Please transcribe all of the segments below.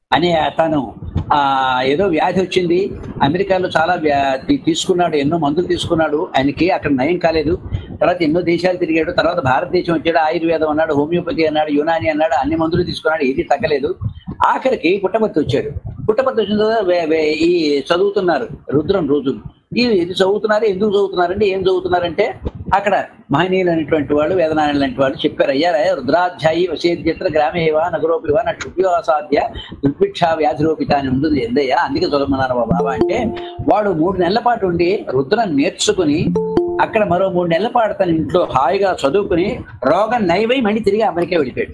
అనే తను ఆ ఏదో వ్యాధి వచ్చింది అమెరికాలో చాలా వ్యా- తీ- తీసుకున్నాడు ఎన్నో మందులు తీసుకున్నాడు ఆయనకి అక్కడ నయం కాలేదు తర్వాత ఎన్నో దేశాలు తిరిగాడు తర్వాత భారతదేశం వచ్చాడు ఆయుర్వేదం అన్నాడు హోమియోపతి అన్నాడు యునాని అన్నాడు అన్ని మందులు తీసుకున్నాడు ఏది తగ్గలేదు ఆఖరికి పుట్టపర్తి వచ్చాడు పుట్టపర్తి వచ్చిన తర్వాత వే- వే- ఈ చదువుతున్నారు రుద్రం రోజులు ఈ ఇది చదువుతున్నారు ఎందుకు చదువుతున్నారంటే ఏం చదువుతున్నారంటే అక్కడ మహనీయులు అనేటువంటి వాళ్ళు వేదనాయలు లాంటి వాళ్ళు చెప్పారు అయ్యా రే, రుద్రాధ్యాయి వశేద్యత్ర గ్రామేవా నగరోపివా నా క్షుభ్యోసాధ్య దుర్భిక్ష వ్యాధిరోపిత అని ఉంటుంది ఎందయ్యా అందుకే చదవమన్నారు మా బాబా అంటే వాడు మూడు నెలల పాటు ఉండి రుద్రం నేర్చుకుని అక్కడ మరో మూడు నెలల పాటు తన ఇంట్లో హాయిగా చదువుకుని రోగం నయమై మళ్ళీ తిరిగి అమెరికా వెళ్ళిపోయాడు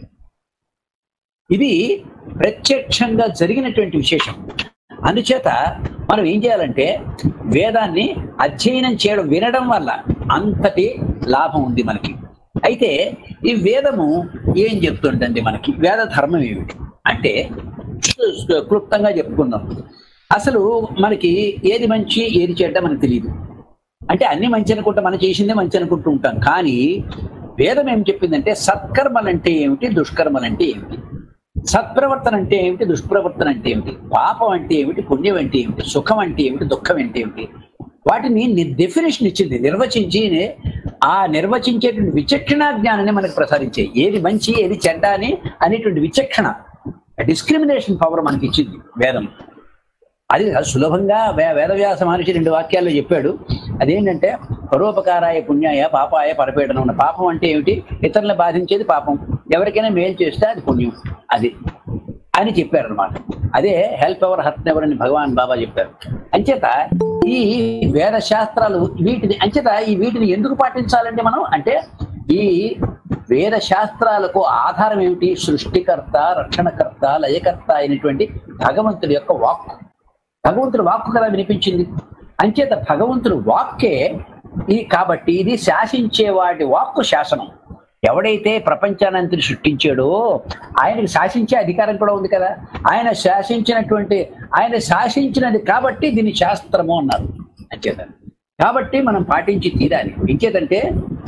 ఇది ప్రత్యక్షంగా జరిగినటువంటి విశేషం అందుచేత మనం ఏం చేయాలంటే వేదాన్ని అధ్యయనం చేయడం వినడం వల్ల అంతటి లాభం ఉంది మనకి అయితే ఈ వేదము ఏం చెప్తుందండి మనకి వేద ధర్మం ఏమిటి అంటే క్లుప్తంగా చెప్పుకుందాం అసలు మనకి ఏది మంచి ఏది చెడ్డ మనకు తెలియదు అంటే అన్ని మంచి అనుకుంటాం మనం చేసిందే మంచి అనుకుంటూ ఉంటాం కానీ వేదం ఏం చెప్పిందంటే సత్కర్మలు అంటే ఏమిటి దుష్కర్మలు అంటే ఏమిటి సత్ప్రవర్తన అంటే ఏమిటి దుష్ప్రవర్తన అంటే ఏమిటి పాపం అంటే ఏమిటి పుణ్యం అంటే ఏమిటి సుఖం అంటే ఏమిటి దుఃఖం అంటే ఏమిటి వాటిని డెఫినేషన్ ఇచ్చింది నిర్వచించి ఆ నిర్వచించేటువంటి విచక్షణ జ్ఞానాన్ని మనకు ప్రసాదించాయి ఏది మంచి ఏది చెడ్డ అని అనేటువంటి విచక్షణ డిస్క్రిమినేషన్ పవర్ మనకి ఇచ్చింది వేదం అది సులభంగా వే- వేదవ్యాస మహర్షి రెండు వాక్యాల్లో చెప్పాడు అదేంటంటే పరోపకారాయ పుణ్యాయ పాపాయ పరపీడనం ఉన్న పాపం అంటే ఏమిటి ఇతరులను బాధించేది పాపం ఎవరికైనా మేలు చేస్తే అది పుణ్యం అది అని చెప్పారు అనమాట అదే హెల్ప్ ఎవర్ హర్ట్ ఎవర్ అని భగవాన్ బాబా చెప్పారు అంచేత ఈ వేద శాస్త్రాలు వీటిని అంచేత ఈ వీటిని ఎందుకు పాటించాలండి మనం అంటే ఈ వేద శాస్త్రాలకు ఆధారం ఏమిటి సృష్టికర్త రక్షణకర్త లయకర్త అయినటువంటి భగవంతుడి యొక్క వాక్కు భగవంతుడు వాక్కు కదా వినిపించింది అంచేత భగవంతుడు వాక్కే ఈ కాబట్టి ఇది శాసించే వాటి వాక్కు శాసనం ఎవడైతే ప్రపంచానంతిని సృష్టించాడో ఆయనకి శాసించే అధికారం కూడా ఉంది కదా ఆయన శాసించినటువంటి ఆయన శాసించినది కాబట్టి దీన్ని శాస్త్రము అన్నారు అంచేత కాబట్టి మనం పాటించి తీరాలి ఇంకేదంటే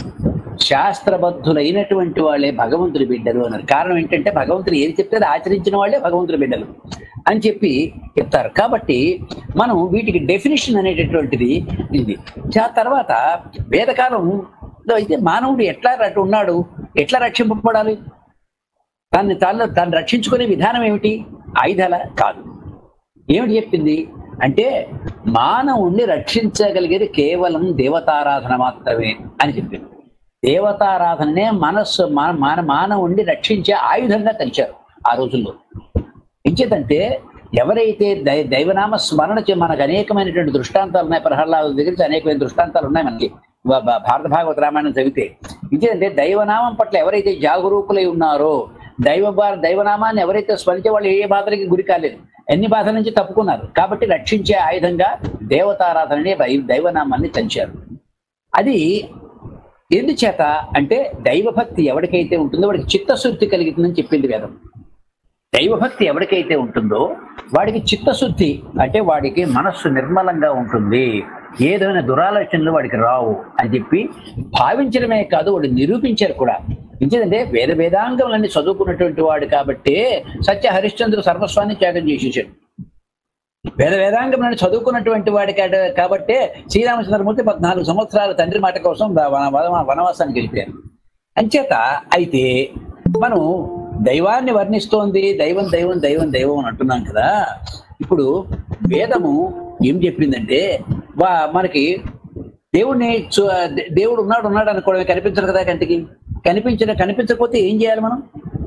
శాస్త్రబద్ధులైనటువంటి వాళ్ళే భగవంతుడి బిడ్డలు అన్నారు కారణం ఏంటంటే భగవంతుడు ఏది చెప్తే అది ఆచరించిన వాళ్ళే భగవంతుడి బిడ్డలు అని చెప్పి చెప్తారు కాబట్టి మనం వీటికి డెఫినేషన్ అనేటటువంటిది ఇది ఆ తర్వాత వేదకాలంలో అయితే మానవుడు ఎట్లా రట్టు ఉన్నాడు ఎట్లా రక్షింపబడాలి దాన్ని తాను దాన్ని రక్షించుకునే విధానం ఏమిటి ఆయుధాల కాదు ఏమిటి చెప్పింది అంటే మానవుణ్ణి రక్షించగలిగేది కేవలం దేవతారాధన మాత్రమే అని చెప్పింది దేవతారాధననే మనస్సు మన మన మానవుణ్ణి రక్షించే ఆయుధంగా తలిచారు ఆ రోజుల్లో ఇంచేతంటే ఎవరైతే దై దైవనామ స్మరణ చే మనకు అనేకమైనటువంటి దృష్టాంతాలు ఉన్నాయి ప్రహ్లాద దగ్గర నుంచి అనేకమైన దృష్టాంతాలు ఉన్నాయి మనకి భా- భా- భారత భాగవత రామాయణం చదివితే ఇంకేంటే దైవనామం పట్ల ఎవరైతే జాగరూకులై ఉన్నారో దైవ భా- దైవనామాన్ని ఎవరైతే స్మరించే వాళ్ళు ఏ బాధలకి గురి కాలేదు ఎన్ని బాధల నుంచి తప్పుకున్నారు కాబట్టి రక్షించే ఆయుధంగా దేవతారాధనని దై- దైవనామాన్ని తెంచారు అది ఎందుచేత అంటే దైవభక్తి ఎవరికైతే ఉంటుందో వాడికి చిత్తశుద్ధి కలుగుతుందని చెప్పింది వేదం దైవభక్తి ఎవరికైతే ఉంటుందో వాడికి చిత్తశుద్ధి అంటే వాడికి మనస్సు నిర్మలంగా ఉంటుంది ఏదైనా దురాలోచనలు వాడికి రావు అని చెప్పి భావించడమే కాదు వాడు నిరూపించారు కూడా ఎందుకంటే వేద వేదాంగములన్నీ చదువుకున్నటువంటి వాడు కాబట్టి సత్య హరిశ్చంద్రుడు సర్వస్వాన్ని త్యాగం చేసేసాడు వేద వేదాంగములను చదువుకున్నటువంటి వాడి కాడ- కాబట్టే శ్రీరామచంద్రమూర్తి పద్నాలుగు సంవత్సరాల తండ్రి మాట కోసం వ- వన- వన- వనవాసానికి వెళ్ళిపోయారు అంచేత అయితే మనం దైవాన్ని వర్ణిస్తోంది దైవం దైవం దైవం దైవం అని అంటున్నాం కదా ఇప్పుడు వేదము ఏం చెప్పిందంటే వా మనకి దేవుడిని చూ- దే- దేవుడు ఉన్నాడు ఉన్నాడు అనుకోవడం కనిపించదు కదా కంటికి కనిపించిన కనిపించకపోతే ఏం చేయాలి మనం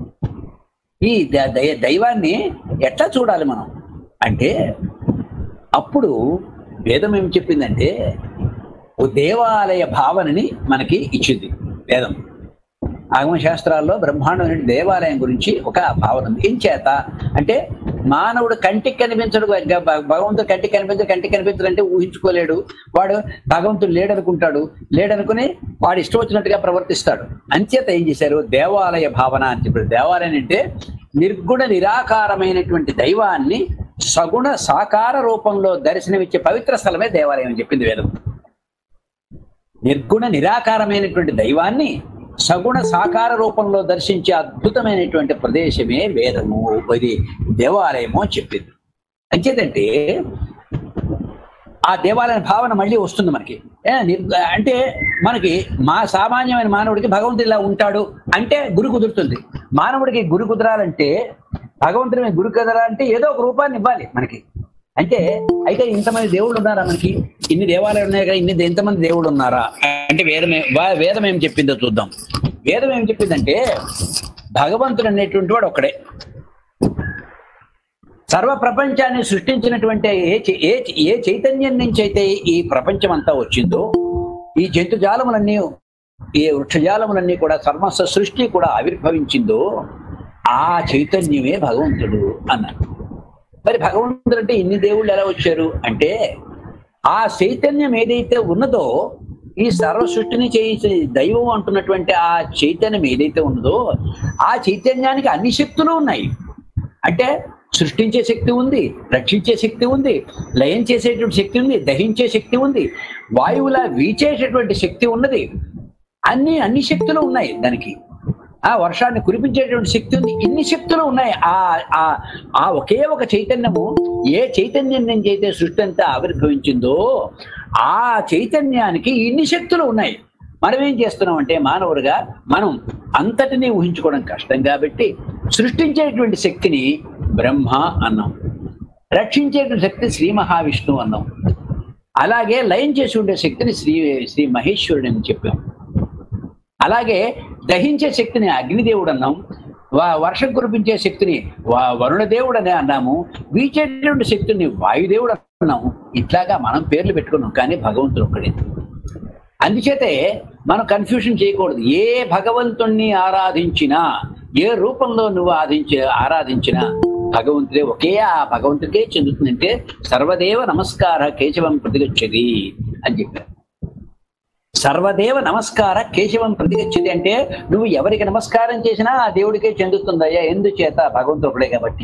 ఈ ద- దై- దైవాన్ని ఎట్లా చూడాలి మనం అంటే అప్పుడు వేదం ఏం చెప్పిందంటే ఓ దేవాలయ భావనని మనకి ఇచ్చింది వేదం ఆగమ శాస్త్రాల్లో బ్రహ్మాండం అనే దేవాలయం గురించి ఒక భావన ఉంది ఏం చేత అంటే మానవుడు కంటికి కనిపించడు గ- భ- భగవంతుడు కంటికి కనిపించడు కంటికి కనిపించడు అంటే ఊహించుకోలేడు వాడు భగవంతుడు లేడనుకుంటాడు లేడనుకుని వాడు ఇష్టం వచ్చినట్టుగా ప్రవర్తిస్తాడు అంచేత ఏం చేశారు దేవాలయ భావన అని చెప్పారు దేవాలయం అంటే నిర్గుణ నిరాకారమైనటువంటి దైవాన్ని సగుణ సాకార రూపంలో దర్శనమిచ్చే పవిత్ర స్థలమే దేవాలయం అని చెప్పింది వేదం నిర్గుణ నిరాకారమైనటువంటి దైవాన్ని సగుణ సాకార రూపంలో దర్శించే అద్భుతమైనటువంటి ప్రదేశమే వేదము ఇది దేవాలయము అని చెప్పింది అంచేతంటే ఆ దేవాలయ భావన మళ్ళీ వస్తుంది మనకి ఏ, నిర్- అంటే మనకి మా సామాన్యమైన మానవుడికి భగవంతుడు ఇలా ఉంటాడు అంటే గురి కుదురుతుంది మానవుడికి గురి కుదరాలంటే భగవంతుడి మీద గురి కుదరాలంటే ఏదో ఒక రూపాన్ని ఇవ్వాలి మనకి అంటే అయితే ఇంతమంది దేవుళ్ళు ఉన్నారా మనకి ఇన్ని దేవాలయాలు ఉన్నాయి కదా ఇన్ని ఇంతమంది దేవుళ్ళు ఉన్నారా అంటే వేదం ఏ- వా- వేదం ఏం చెప్పిందో చూద్దాం వేదం ఏం చెప్పిందంటే భగవంతుడు అనేటువంటి వాడు ఒక్కడే సర్వ ప్రపంచాన్ని సృష్టించినటువంటి ఏ చై- ఏ చై- ఏ చైతన్యం నుంచి అయితే ఈ ప్రపంచం అంతా వచ్చిందో ఈ జంతుజాలములన్నీ ఈ వృక్షజాలములన్నీ కూడా సర్వస్వ సృష్టి కూడా ఆవిర్భవించిందో ఆ చైతన్యమే భగవంతుడు అన్నారు మరి భగవంతుడు అంటే ఇన్ని దేవుళ్ళు ఎలా వచ్చారు అంటే ఆ చైతన్యం ఏదైతే ఉన్నదో ఈ సర్వ సృష్టిని చేసే దైవం అంటున్నటువంటి ఆ చైతన్యం ఏదైతే ఉన్నదో ఆ చైతన్యానికి అన్ని శక్తులు ఉన్నాయి అంటే సృష్టించే శక్తి ఉంది రక్షించే శక్తి ఉంది లయం చేసేటువంటి శక్తి ఉంది దహించే శక్తి ఉంది వాయువులా వీచేటటువంటి శక్తి ఉన్నది అన్ని అన్ని శక్తులు ఉన్నాయి దానికి ఆ వర్షాన్ని కురిపించేటువంటి శక్తి ఉంది ఇన్ని శక్తులు ఉన్నాయి ఆ ఆ ఆ ఒకే ఒక చైతన్యము ఏ చైతన్యం నుంచి అయితే సృష్టి అంతా ఆవిర్భవించిందో ఆ చైతన్యానికి ఇన్ని శక్తులు ఉన్నాయి మనం ఏం చేస్తున్నాం అంటే మానవుడిగా మనం అంతటినీ ఊహించుకోవడం కష్టం కాబట్టి సృష్టించేటువంటి శక్తిని బ్రహ్మ అన్నాం రక్షించేటువంటి శక్తి శ్రీ మహావిష్ణువు అన్నాం అలాగే లయం చేసి ఉండే శక్తిని శ్రీ శ్రీ మహేశ్వరుడు అని చెప్పాం అలాగే దహించే శక్తిని అగ్నిదేవుడు అన్నాం వా- వర్షం కురిపించే శక్తిని వా- వరుణదేవుడు అనే అన్నాము వీచేటువంటి శక్తిని వాయుదేవుడు అన్నాము ఇట్లాగా మనం పేర్లు పెట్టుకున్నాం కానీ భగవంతుడు ఒక్కడే అందుచేతే మనం కన్ఫ్యూషన్ చేయకూడదు ఏ భగవంతుణ్ణి ఆరాధించినా ఏ రూపంలో నువ్వు ఆదించి ఆరాధించినా భగవంతుడే ఒకే ఆ భగవంతుడికే చెందుతుందంటే సర్వదేవ నమస్కార కేశవం ప్రతిగచ్చది అని చెప్పారు సర్వదేవ నమస్కార కేశవం ప్రతిగచ్చది అంటే నువ్వు ఎవరికి నమస్కారం చేసినా ఆ దేవుడికే చెందుతుందయ్యా ఎందుచేత భగవంతుడు ఒకడే కాబట్టి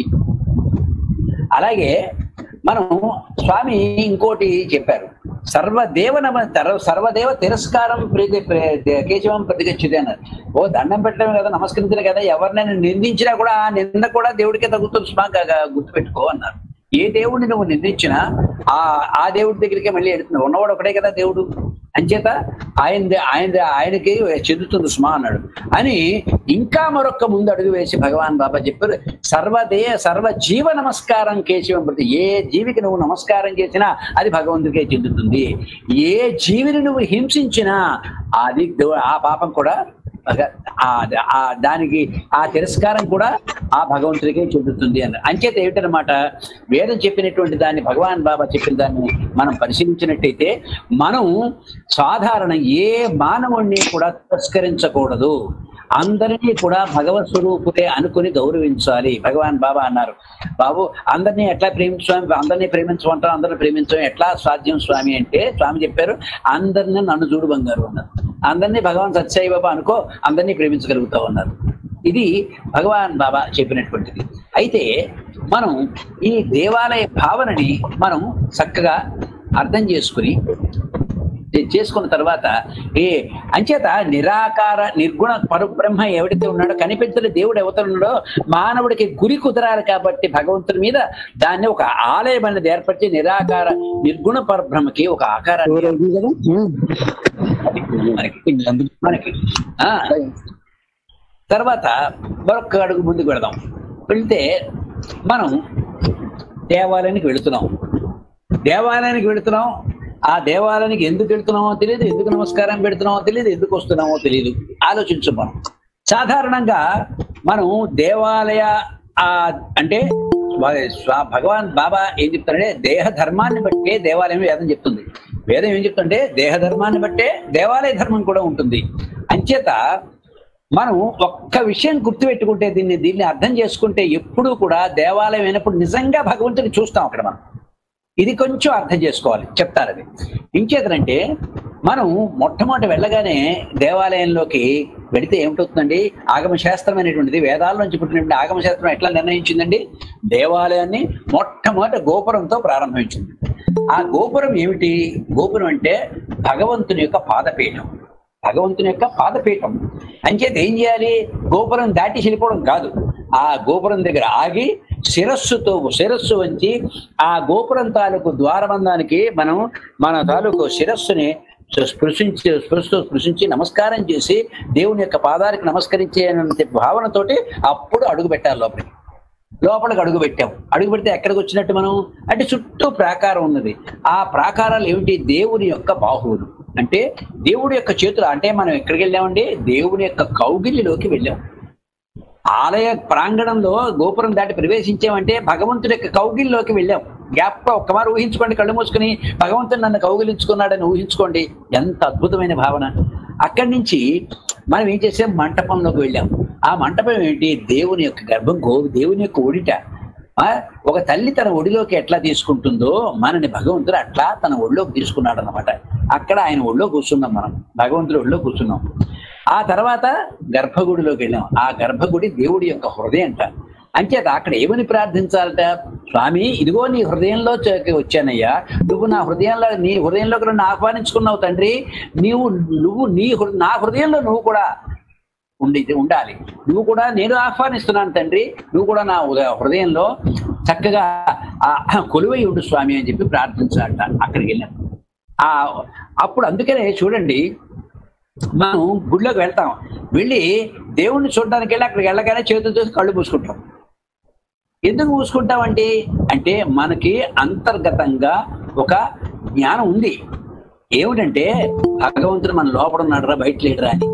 అలాగే మనం స్వామి ఇంకోటి చెప్పారు సర్వదేవ నమ తర- సర్వదేవ తిరస్కారం ప్రీతి ప్రే- కేశవం ప్రతిగచ్చది అన్నారు ఓ దండం పెట్టడమే కదా నమస్కరించలే కదా ఎవరినైనా నిందించినా కూడా ఆ నింద కూడా దేవుడికే తగ్గుతుంది స్మా గుర్తుపెట్టుకో అన్నారు ఏ దేవుడిని నువ్వు నిందించినా ఆ ఆ దేవుడి దగ్గరికే మళ్ళీ ఎడుతున్నావు ఉన్నవాడు ఒకడే కదా దేవుడు అంచేత ఆయన ఆయన ఆయనకి చెందుతుంది స్మా అన్నాడు అని ఇంకా మరొక్క ముందు అడుగు వేసి భగవాన్ బాబా చెప్పారు సర్వదే సర్వ జీవ నమస్కారం కేశవం ప్రతి ఏ జీవికి నువ్వు నమస్కారం చేసినా అది భగవంతుడికే చెందుతుంది ఏ జీవిని నువ్వు హింసించినా అది దేవు- ఆ పాపం కూడా భగ- ఆ- ఆ దానికి ఆ తిరస్కారం కూడా ఆ భగవంతుడికే చెందుతుంది అని అంచేత ఏమిటనమాట వేదం చెప్పినటువంటి దాన్ని భగవాన్ బాబా చెప్పిన దాన్ని మనం పరిశీలించినట్టయితే మనం సాధారణ ఏ మానవుణ్ణి కూడా తిరస్కరించకూడదు అందరినీ కూడా భగవత్ స్వరూపుడే అనుకుని గౌరవించాలి భగవాన్ బాబా అన్నారు బాబు అందరినీ ఎట్లా ప్రేమించాం అందరినీ ప్రేమించమంటాం అందరిని ప్రేమించడం ఎట్లా సాధ్యం స్వామి అంటే స్వామి చెప్పారు అందరిని నన్ను చూడు బంగారు అన్నారు అందరినీ భగవాన్ సత్యసాయి బాబా అనుకో అందరినీ ప్రేమించగలుగుతావు అన్నారు ఇది భగవాన్ బాబా చెప్పినటువంటిది అయితే మనం ఈ దేవాలయ భావనని మనం చక్కగా అర్థం చేసుకుని చే- చేసుకున్న తర్వాత ఏ అంచేత నిరాకార నిర్గుణ పరబ్రహ్మ ఎవడైతే ఉన్నాడో కనిపించని దేవుడు ఎవతున్నాడో మానవుడికి గురి కుదరాలి కాబట్టి భగవంతుడి మీద దాన్ని ఒక ఆలయం అనేది ఏర్పరిచి నిరాకార నిర్గుణ పరబ్రహ్మకి ఒక ఆకారాన్ని మనకి మనకి ఆ తర్వాత మరొక అడుగు ముందుకు వెళదాం వెళ్తే మనం దేవాలయానికి వెళుతున్నాం దేవాలయానికి వెళుతున్నాం ఆ దేవాలయానికి ఎందుకు వెళ్తున్నామో తెలియదు ఎందుకు నమస్కారం పెడుతున్నామో తెలియదు ఎందుకు వస్తున్నామో తెలియదు ఆలోచించు మనం సాధారణంగా మనం దేవాలయ ఆ అంటే వా- స్వా- భగవాన్ బాబా ఏం చెప్తారంటే దేహ ధర్మాన్ని బట్టే దేవాలయం వేదం చెప్తుంది వేదం ఏం చెప్తుంటే దేహ ధర్మాన్ని బట్టే దేవాలయ ధర్మం కూడా ఉంటుంది అంచేత మనం ఒక్క విషయం గుర్తుపెట్టుకుంటే దీన్ని దీన్ని అర్థం చేసుకుంటే ఎప్పుడూ కూడా దేవాలయం అయినప్పుడు నిజంగా భగవంతుని చూస్తాం అక్కడ మనం ఇది కొంచెం అర్థం చేసుకోవాలి చెప్తారు అది ఇంకేతనంటే మనం మొట్టమొదటి వెళ్ళగానే దేవాలయంలోకి వెళితే ఏమిటవుతుందండి ఆగమ శాస్త్రం అనేటువంటిది వేదాల నుంచి పుట్టినటువంటి ఆగమ శాస్త్రం ఎట్లా నిర్ణయించిందండి దేవాలయాన్ని మొట్టమొదటి గోపురంతో ప్రారంభించింది ఆ గోపురం ఏమిటి గోపురం అంటే భగవంతుని యొక్క పాదపీఠం భగవంతుని యొక్క పాదపీఠం అంచేత ఏం చేయాలి గోపురం దాటి వెళ్ళిపోవడం కాదు ఆ గోపురం దగ్గర ఆగి శిరస్సుతో శిరస్సు వంచి ఆ గోపురం తాలూకు ద్వారబంధానికి మనం మన తాలూకు శిరస్సుని స్పృశించి స్పృశతో స్పృశించి నమస్కారం చేసి దేవుని యొక్క పాదాలకు నమస్కరించే భావనతోటి అప్పుడు అడుగు పెట్టాలి లోపలికి లోపలికి అడుగు పెట్టాం అడుగు పెడితే ఎక్కడికి వచ్చినట్టు మనం అంటే చుట్టూ ప్రాకారం ఉన్నది ఆ ప్రాకారాలు ఏమిటి దేవుని యొక్క బాహువులు అంటే దేవుడి యొక్క చేతులు అంటే మనం ఎక్కడికి వెళ్ళామండి దేవుని యొక్క కౌగిలిలోకి వెళ్ళాం ఆలయ ప్రాంగణంలో గోపురం దాటి ప్రవేశించామంటే భగవంతుడి యొక్క కౌగిలిలోకి వెళ్ళాం గ్యాప్ ఒక్కమారు ఊహించుకోండి కళ్ళు మూసుకుని భగవంతుడు నన్ను కౌగిలించుకున్నాడని ఊహించుకోండి ఎంత అద్భుతమైన భావన అక్కడి నుంచి మనం ఏం చేసాం మంటపంలోకి వెళ్ళాం ఆ మంటపం ఏంటి దేవుని యొక్క గర్భం గో దేవుని యొక్క ఒడిట ఆ, ఒక తల్లి తన ఒడిలోకి ఎట్లా తీసుకుంటుందో మనని భగవంతుడు అట్లా తన ఒడిలోకి తీసుకున్నాడు అనమాట అక్కడ ఆయన ఒడిలో కూర్చున్నాం మనం భగవంతుడి ఒడిలో కూర్చున్నాం ఆ తర్వాత గర్భగుడిలోకి వెళ్ళాం ఆ గర్భగుడి దేవుడి యొక్క హృదయం అంట అంచేత అక్కడ ఏమని ప్రార్థించాలట స్వామి ఇదిగో నీ హృదయంలో చ- వచ్చానయ్యా నువ్వు నా హృదయంలో నీ హృదయంలోకి నన్ను ఆహ్వానించుకున్నావు తండ్రి నీవు నువ్వు నీ హృ- నా హృదయంలో నువ్వు కూడా ఉండి ఉండాలి నువ్వు కూడా నేను ఆహ్వానిస్తున్నాను తండ్రి నువ్వు కూడా నా ఉద- హృదయంలో చక్కగా ఆ కొలువై ఉండు స్వామి అని చెప్పి ప్రార్థించాలట అక్కడికి వెళ్ళాం ఆ అప్పుడు అందుకనే చూడండి మనం గుడిలోకి వెళ్తాం వెళ్ళి దేవుణ్ణి చూడడానికి వెళ్ళి అక్కడికి వెళ్ళగానే చేతులు చూసి కళ్ళు మూసుకుంటాం ఎందుకు మూసుకుంటామంటే అంటే మనకి అంతర్గతంగా ఒక జ్ఞానం ఉంది ఏమిటంటే భగవంతుడు మన లోపల ఉన్నాడు రా బయట లేడురా అని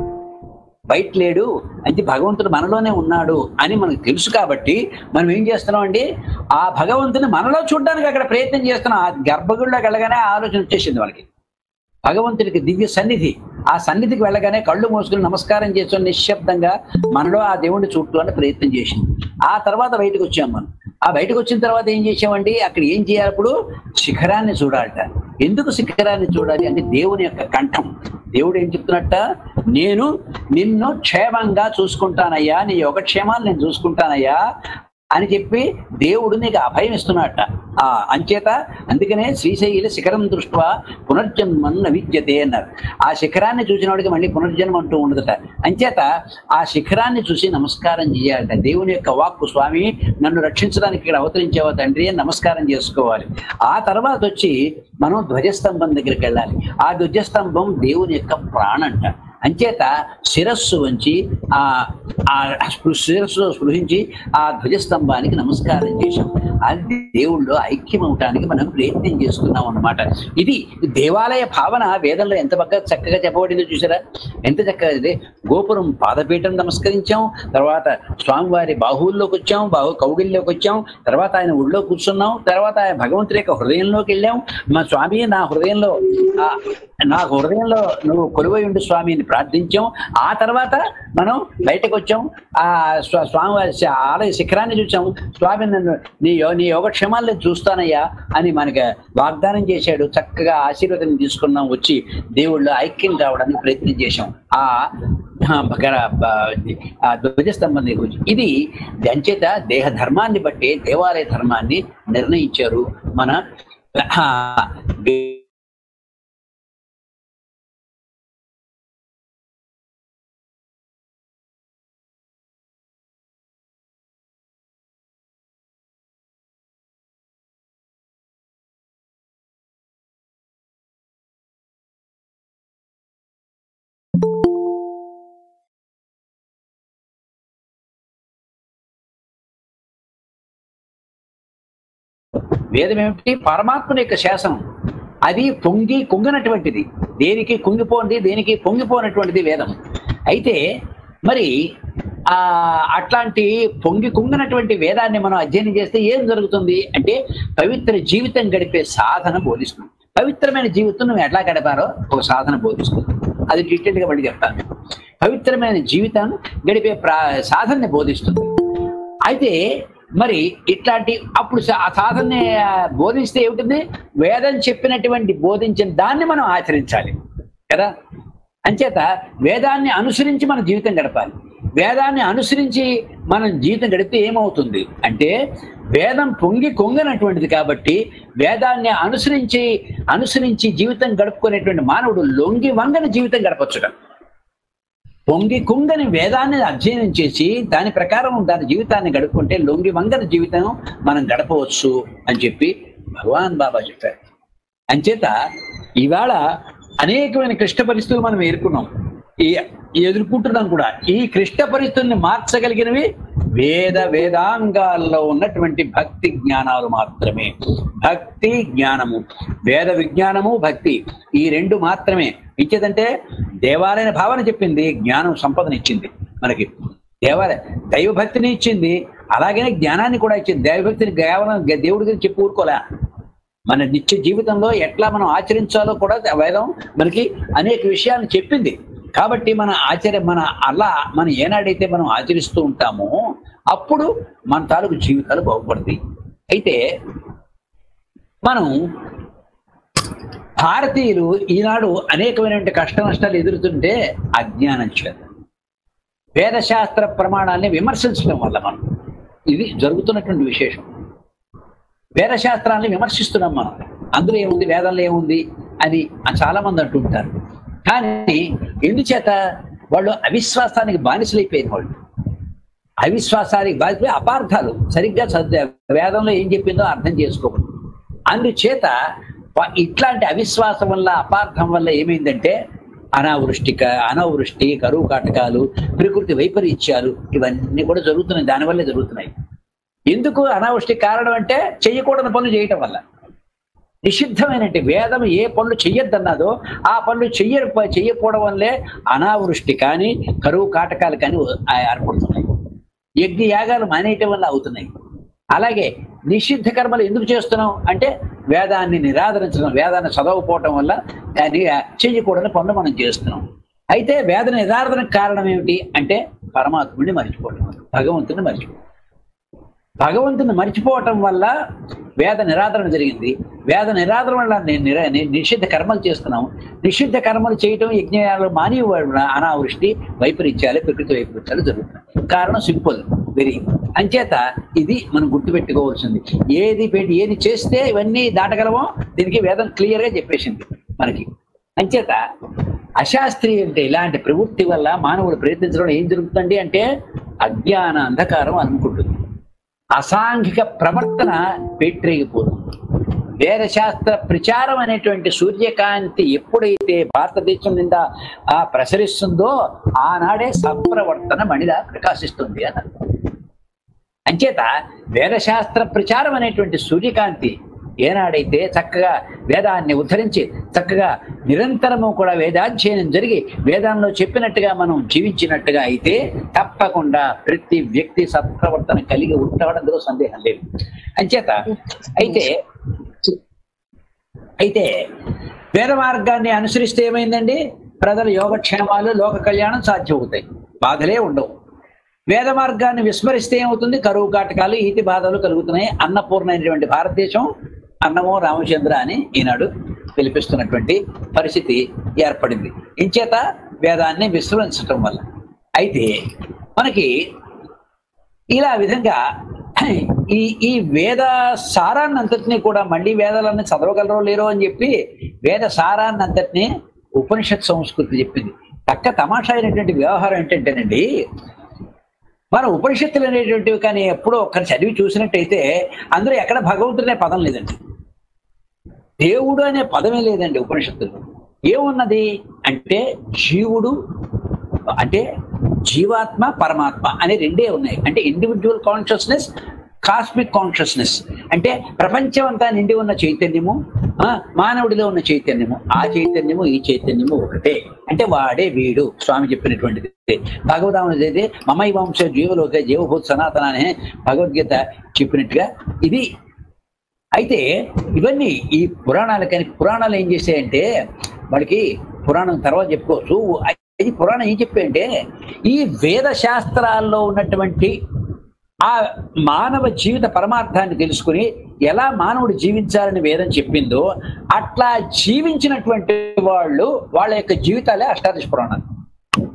బయట లేడు అంటే భగవంతుడు మనలోనే ఉన్నాడు అని మనకు తెలుసు కాబట్టి మనం ఏం చేస్తున్నాం అండి ఆ భగవంతుని మనలో చూడడానికి అక్కడ ప్రయత్నం చేస్తున్నాం ఆ గర్భగుడిలోకి వెళ్ళగానే ఆ ఆలోచన వచ్చేసింది వాళ్ళకి భగవంతుడికి దివ్య సన్నిధి ఆ సన్నిధికి వెళ్ళగానే కళ్ళు మూసుకుని నమస్కారం చేసుకుని నిశ్శబ్దంగా మనలో ఆ దేవుడిని చూడటానికి ప్రయత్నం చేసింది ఆ తర్వాత బయటకు వచ్చాం మనం ఆ బయటకు వచ్చిన తర్వాత ఏం చేసామండి అక్కడ ఏం చేయాలి ఇప్పుడు శిఖరాన్ని చూడాలట ఎందుకు శిఖరాన్ని చూడాలి అంటే దేవుని యొక్క కంఠం దేవుడు ఏం చెప్తున్నట్ట నేను నిన్ను క్షేమంగా చూసుకుంటానయ్యా నీ యోగక్షేమాలు నేను చూసుకుంటానయ్యా అని చెప్పి దేవుడు నీకు అభయం ఇస్తున్నట్ట ఆ అంచేత అందుకనే శ్రీశైల శిఖరం దృష్ట్యా పునర్జన్మం విద్యతే అన్నారు ఆ శిఖరాన్ని చూసిన వాడికి మళ్ళీ పునర్జన్మ అంటూ ఉండదట అంచేత ఆ శిఖరాన్ని చూసి నమస్కారం చేయాలట దేవుని యొక్క వాక్కు స్వామి నన్ను రక్షించడానికి ఇక్కడ అవతరించావా తండ్రి అని నమస్కారం చేసుకోవాలి ఆ తర్వాత వచ్చి మనం ధ్వజస్తంభం దగ్గరికి వెళ్ళాలి ఆ ధ్వజస్తంభం దేవుని యొక్క ప్రాణంట అంచేత శిరస్సు వంచి ఆ ఆ స్పృ- శిరస్సులో స్పృశించి ఆ ధ్వజస్తంభానికి నమస్కారం చేశాం అది దేవుళ్ళు ఐక్యం అవటానికి మనం ప్రయత్నం చేస్తున్నాం అన్నమాట ఇది దేవాలయ భావన వేదంలో ఎంత బాగా చక్కగా చెప్పబడిందో చూసారా ఎంత చక్కగా ఇది గోపురం పాదపీఠం నమస్కరించాం తర్వాత స్వామివారి బాహువుల్లోకి వచ్చాం బాహు కౌగిల్లోకి వచ్చాం తర్వాత ఆయన ఒళ్ళో కూర్చున్నాం తర్వాత ఆయన భగవంతుడి యొక్క హృదయంలోకి వెళ్ళాం మా స్వామి నా హృదయంలో ఆ, నా హృదయంలో నువ్వు కొలువై ఉండు స్వామిని ప్రార్థించాం ఆ తర్వాత మనం బయటకు వచ్చాం ఆ స్వా- స్వామివారి శ- ఆలయ శిఖరాన్ని చూసాం స్వామి నన్ను నీ యో నీ యోగక్షేమాలను నేను చూస్తానయ్యా అని మనకి వాగ్దానం చేశాడు చక్కగా ఆశీర్వాదం తీసుకున్నాం వచ్చి దేవుళ్ళు ఐక్యం కావడానికి ప్రయత్నం చేశాం ఆ ఆ భగర బ- ఆ ధ్వజస్తంభం దగ్గర గురించి ఇది అంచేత దేహ ధర్మాన్ని బట్టి దేవాలయ ధర్మాన్ని నిర్ణయించారు మన ఆ, వేదం ఏమిటి పరమాత్ముని యొక్క శాసనం అది పొంగి కుంగినటువంటిది దేనికి కుంగిపోంది దేనికి పొంగిపోనటువంటిది వేదం అయితే మరి ఆ అట్లాంటి పొంగి కుంగినటువంటి వేదాన్ని మనం అధ్యయనం చేస్తే ఏం జరుగుతుంది అంటే పవిత్ర జీవితం గడిపే సాధన బోధిస్తుంది పవిత్రమైన జీవితం నువ్వు ఎట్లా గడిపారో ఒక సాధన బోధిస్తుంది అది డీటెయిల్ గా మళ్ళీ చెప్తాను పవిత్రమైన జీవితం గడిపే ప్రా సాధనని బోధిస్తుంది అయితే మరి ఇట్లాంటి అప్పుడు సా- ఆ సాధనని ఆ, బోధిస్తే ఏమిటింది వేదం చెప్పినటువంటి బోధించిన దాన్ని మనం ఆచరించాలి కదా అంచేత వేదాన్ని అనుసరించి మన జీవితం గడపాలి వేదాన్ని అనుసరించి మనం జీవితం గడిపితే ఏమవుతుంది అంటే వేదం పొంగి కొంగనటువంటిది కాబట్టి వేదాన్ని అనుసరించి అనుసరించి జీవితం గడుపుకునేటువంటి మానవుడు లొంగి వంగని జీవితం గడపచ్చుట పొంగి కుంగని వేదాన్ని అధ్యయనం చేసి దాని ప్రకారం దాని జీవితాన్ని గడుపుకుంటే లొంగి వంగని జీవితం మనం గడపవచ్చు అని చెప్పి భగవాన్ బాబా చెప్పారు అంచేత ఇవాళ అనేకమైన క్లిష్ట పరిస్థితులు మనం ఎదుర్కొన్నాం ఈ ఎదుర్కొంటున్నాం కూడా ఈ క్లిష్ట పరిస్థితుల్ని మార్చగలిగినవి వేద వేదాంగాల్లో ఉన్నటువంటి భక్తి జ్ఞానాలు మాత్రమే భక్తి జ్ఞానము వేద విజ్ఞానము భక్తి ఈ రెండు మాత్రమే ఇచ్చేదంటే దేవాలయ భావన చెప్పింది జ్ఞానం సంపదనిచ్చింది మనకి దేవాలయ దైవభక్తిని ఇచ్చింది అలాగనే జ్ఞానాన్ని కూడా ఇచ్చింది దైవభక్తిని కేవలం దేవుడి గురించి చెప్పి ఊరుకోలే మన నిత్య జీవితంలో ఎట్లా మనం ఆచరించాలో కూడా వేదం మనకి అనేక విషయాలను చెప్పింది కాబట్టి మన ఆచర్య మన అలా మనం ఏనాడైతే మనం ఆచరిస్తూ ఉంటామో అప్పుడు మన తాలూకు జీవితాలు బాగుపడతాయి అయితే మనం భారతీయులు ఈనాడు అనేకమైనటువంటి కష్ట నష్టాలు ఎదురుతుంటే అజ్ఞానం చేత వేదశాస్త్ర ప్రమాణాన్ని విమర్శించడం వల్ల మనం ఇది జరుగుతున్నటువంటి విశేషం వేదశాస్త్రాన్ని విమర్శిస్తున్నాం మనం అందులో ఏముంది వేదంలో ఏముంది అని చాలా మంది అంటుంటారు కానీ ఎందుచేత వాళ్ళు అవిశ్వాసానికి బానిసలైపోయిన వాళ్ళు అవిశ్వాసానికి బాధిపోయి అపార్థాలు సరిగ్గా చదివే వేదంలో ఏం చెప్పిందో అర్థం చేసుకోకూడదు అందుచేత వా- ఇట్లాంటి అవిశ్వాసం వల్ల అపార్థం వల్ల ఏమైందంటే అనావృష్టి క- అనావృష్టి కరువు కాటకాలు ప్రకృతి వైపరీత్యాలు ఇవన్నీ కూడా జరుగుతున్నాయి దానివల్లే జరుగుతున్నాయి ఎందుకు అనావృష్టి కారణం అంటే చెయ్యకూడని పనులు చేయటం వల్ల నిషిద్ధమైనటువంటి వేదం ఏ పనులు చెయ్యొద్దన్నదో ఆ పనులు చెయ్య చెయ్యకపోవడం వల్లే అనావృష్టి కానీ కరువు కాటకాలు కానీ ఆ- ఏర్పడుతున్నాయి యజ్ఞ యాగాలు మానేయటం వల్ల అవుతున్నాయి అలాగే నిషిద్ధ కర్మలు ఎందుకు చేస్తున్నాం అంటే వేదాన్ని నిరాదరించడం వేదాన్ని చదవకపోవటం వల్ల దాన్ని చెయ్యకూడని పనులు మనం చేస్తున్నాం అయితే వేద నిరాదరణకు కారణం ఏమిటి అంటే పరమాత్ముడిని మర్చిపోవటం వల్ల, భగవంతుడిని మర్చిపోవడం భగవంతుని మర్చిపోవటం వల్ల వేద నిరాదరణ జరిగింది వేద నిరాదరణ వల్ల ని- నిర- ని- నిషిద్ధ కర్మలు చేస్తున్నాం నిషిద్ధ కర్మలు చేయటం యజ్ఞాలు మాని వలన అనావృష్టి వైపరీత్యాలు ప్రకృతి వైపరీత్యాలు జరుగుతున్నాయి కారణం సింపుల్ వెరీ అంచేత ఇది మనం గుర్తుపెట్టుకోవాల్సింది ఏది పెట్టి ఏది చేస్తే ఇవన్నీ దాటగలమో దీనికి వేదం క్లియర్ గా చెప్పేసింది మనకి అంచేత అశాస్త్రీయ అంటే ఇలాంటి ప్రవృత్తి వల్ల మానవుడు ప్రయత్నించడం ఏం జరుగుతుంది అంటే అజ్ఞాన అంధకారం అనుకుంటుంది అసాంఘిక ప్రవర్తన పెట్టిరిగిపోతుంది వేదశాస్త్ర ప్రచారం అనేటువంటి సూర్యకాంతి ఎప్పుడైతే భారతదేశం నిండా ఆ ప్రసరిస్తుందో ఆనాడే సత్ప్రవర్తన మణిలా ప్రకాశిస్తుంది అన్నారు అంచేత వేదశాస్త్ర ప్రచారం అనేటువంటి సూర్యకాంతి ఏనాడైతే చక్కగా వేదాన్ని ఉద్ధరించి చక్కగా నిరంతరము కూడా వేదాధ్యయనం జరిగి వేదాల్లో చెప్పినట్టుగా మనం జీవించినట్టుగా అయితే తప్పకుండా ప్రతి వ్యక్తి సత్ప్రవర్తన కలిగి ఉంటాడో సందేహం లేదు అంచేత అయితే అయితే వేద మార్గాన్ని అనుసరిస్తే ఏమైందండి ప్రజల యోగక్షేమాలు లోక కళ్యాణం సాధ్యమవుతాయి బాధలే ఉండవు వేద మార్గాన్ని విస్మరిస్తే ఏమవుతుంది కరువు కాటకాలు ఈతి బాధలు కలుగుతున్నాయి అన్నపూర్ణ అయినటువంటి భారతదేశం అన్నమో రామచంద్ర అని ఈనాడు పిలిపిస్తున్నటువంటి పరిస్థితి ఏర్పడింది ఇంచేత వేదాన్ని విస్మరించటం వల్ల అయితే మనకి ఇలా విధంగా ఈ ఈ వేద సారాన్ని అంతటినీ కూడా మళ్ళీ వేదాలన్నీ చదవగలరో లేరో అని చెప్పి వేద సారాన్ని అంతటినీ ఉపనిషత్ సంస్కృతి చెప్పింది పక్క తమాషా అయినటువంటి వ్యవహారం ఏంటంటేనండి మన ఉపనిషత్తులు అనేటువంటివి కానీ ఎప్పుడో ఒక్కరు చదివి చూసినట్టయితే అందులో ఎక్కడ భగవంతుడు అనే పదం లేదండి దేవుడు అనే పదమే లేదండి ఉపనిషత్తులు ఏమున్నది అంటే జీవుడు అంటే జీవాత్మ పరమాత్మ అనే రెండే ఉన్నాయి అంటే ఇండివిజువల్ కాన్షియస్నెస్ కాస్మిక్ కాన్షియస్నెస్ అంటే ప్రపంచం అంతా నిండి ఉన్న చైతన్యము ఆ, మానవుడిలో ఉన్న చైతన్యము ఆ చైతన్యము ఈ చైతన్యము ఒకటే అంటే వాడే వీడు స్వామి చెప్పినటువంటిది భగవదాముడు అయితే మమై వంశ జీవలోక జీవభూత సనాతన అనే భగవద్గీత చెప్పినట్టుగా ఇది అయితే ఇవన్నీ ఈ పురాణాలు కానీ పురాణాలు ఏం చేశాయంటే వాడికి పురాణం తర్వాత చెప్పుకోవచ్చు అది పురాణం ఏం చెప్పాయంటే ఈ వేద శాస్త్రాల్లో ఉన్నటువంటి ఆ మానవ జీవిత పరమార్థాన్ని తెలుసుకుని ఎలా మానవుడు జీవించాలని వేదం చెప్పిందో అట్లా జీవించినటువంటి వాళ్ళు వాళ్ళ యొక్క జీవితాలే అష్టాదశ పురాణాలు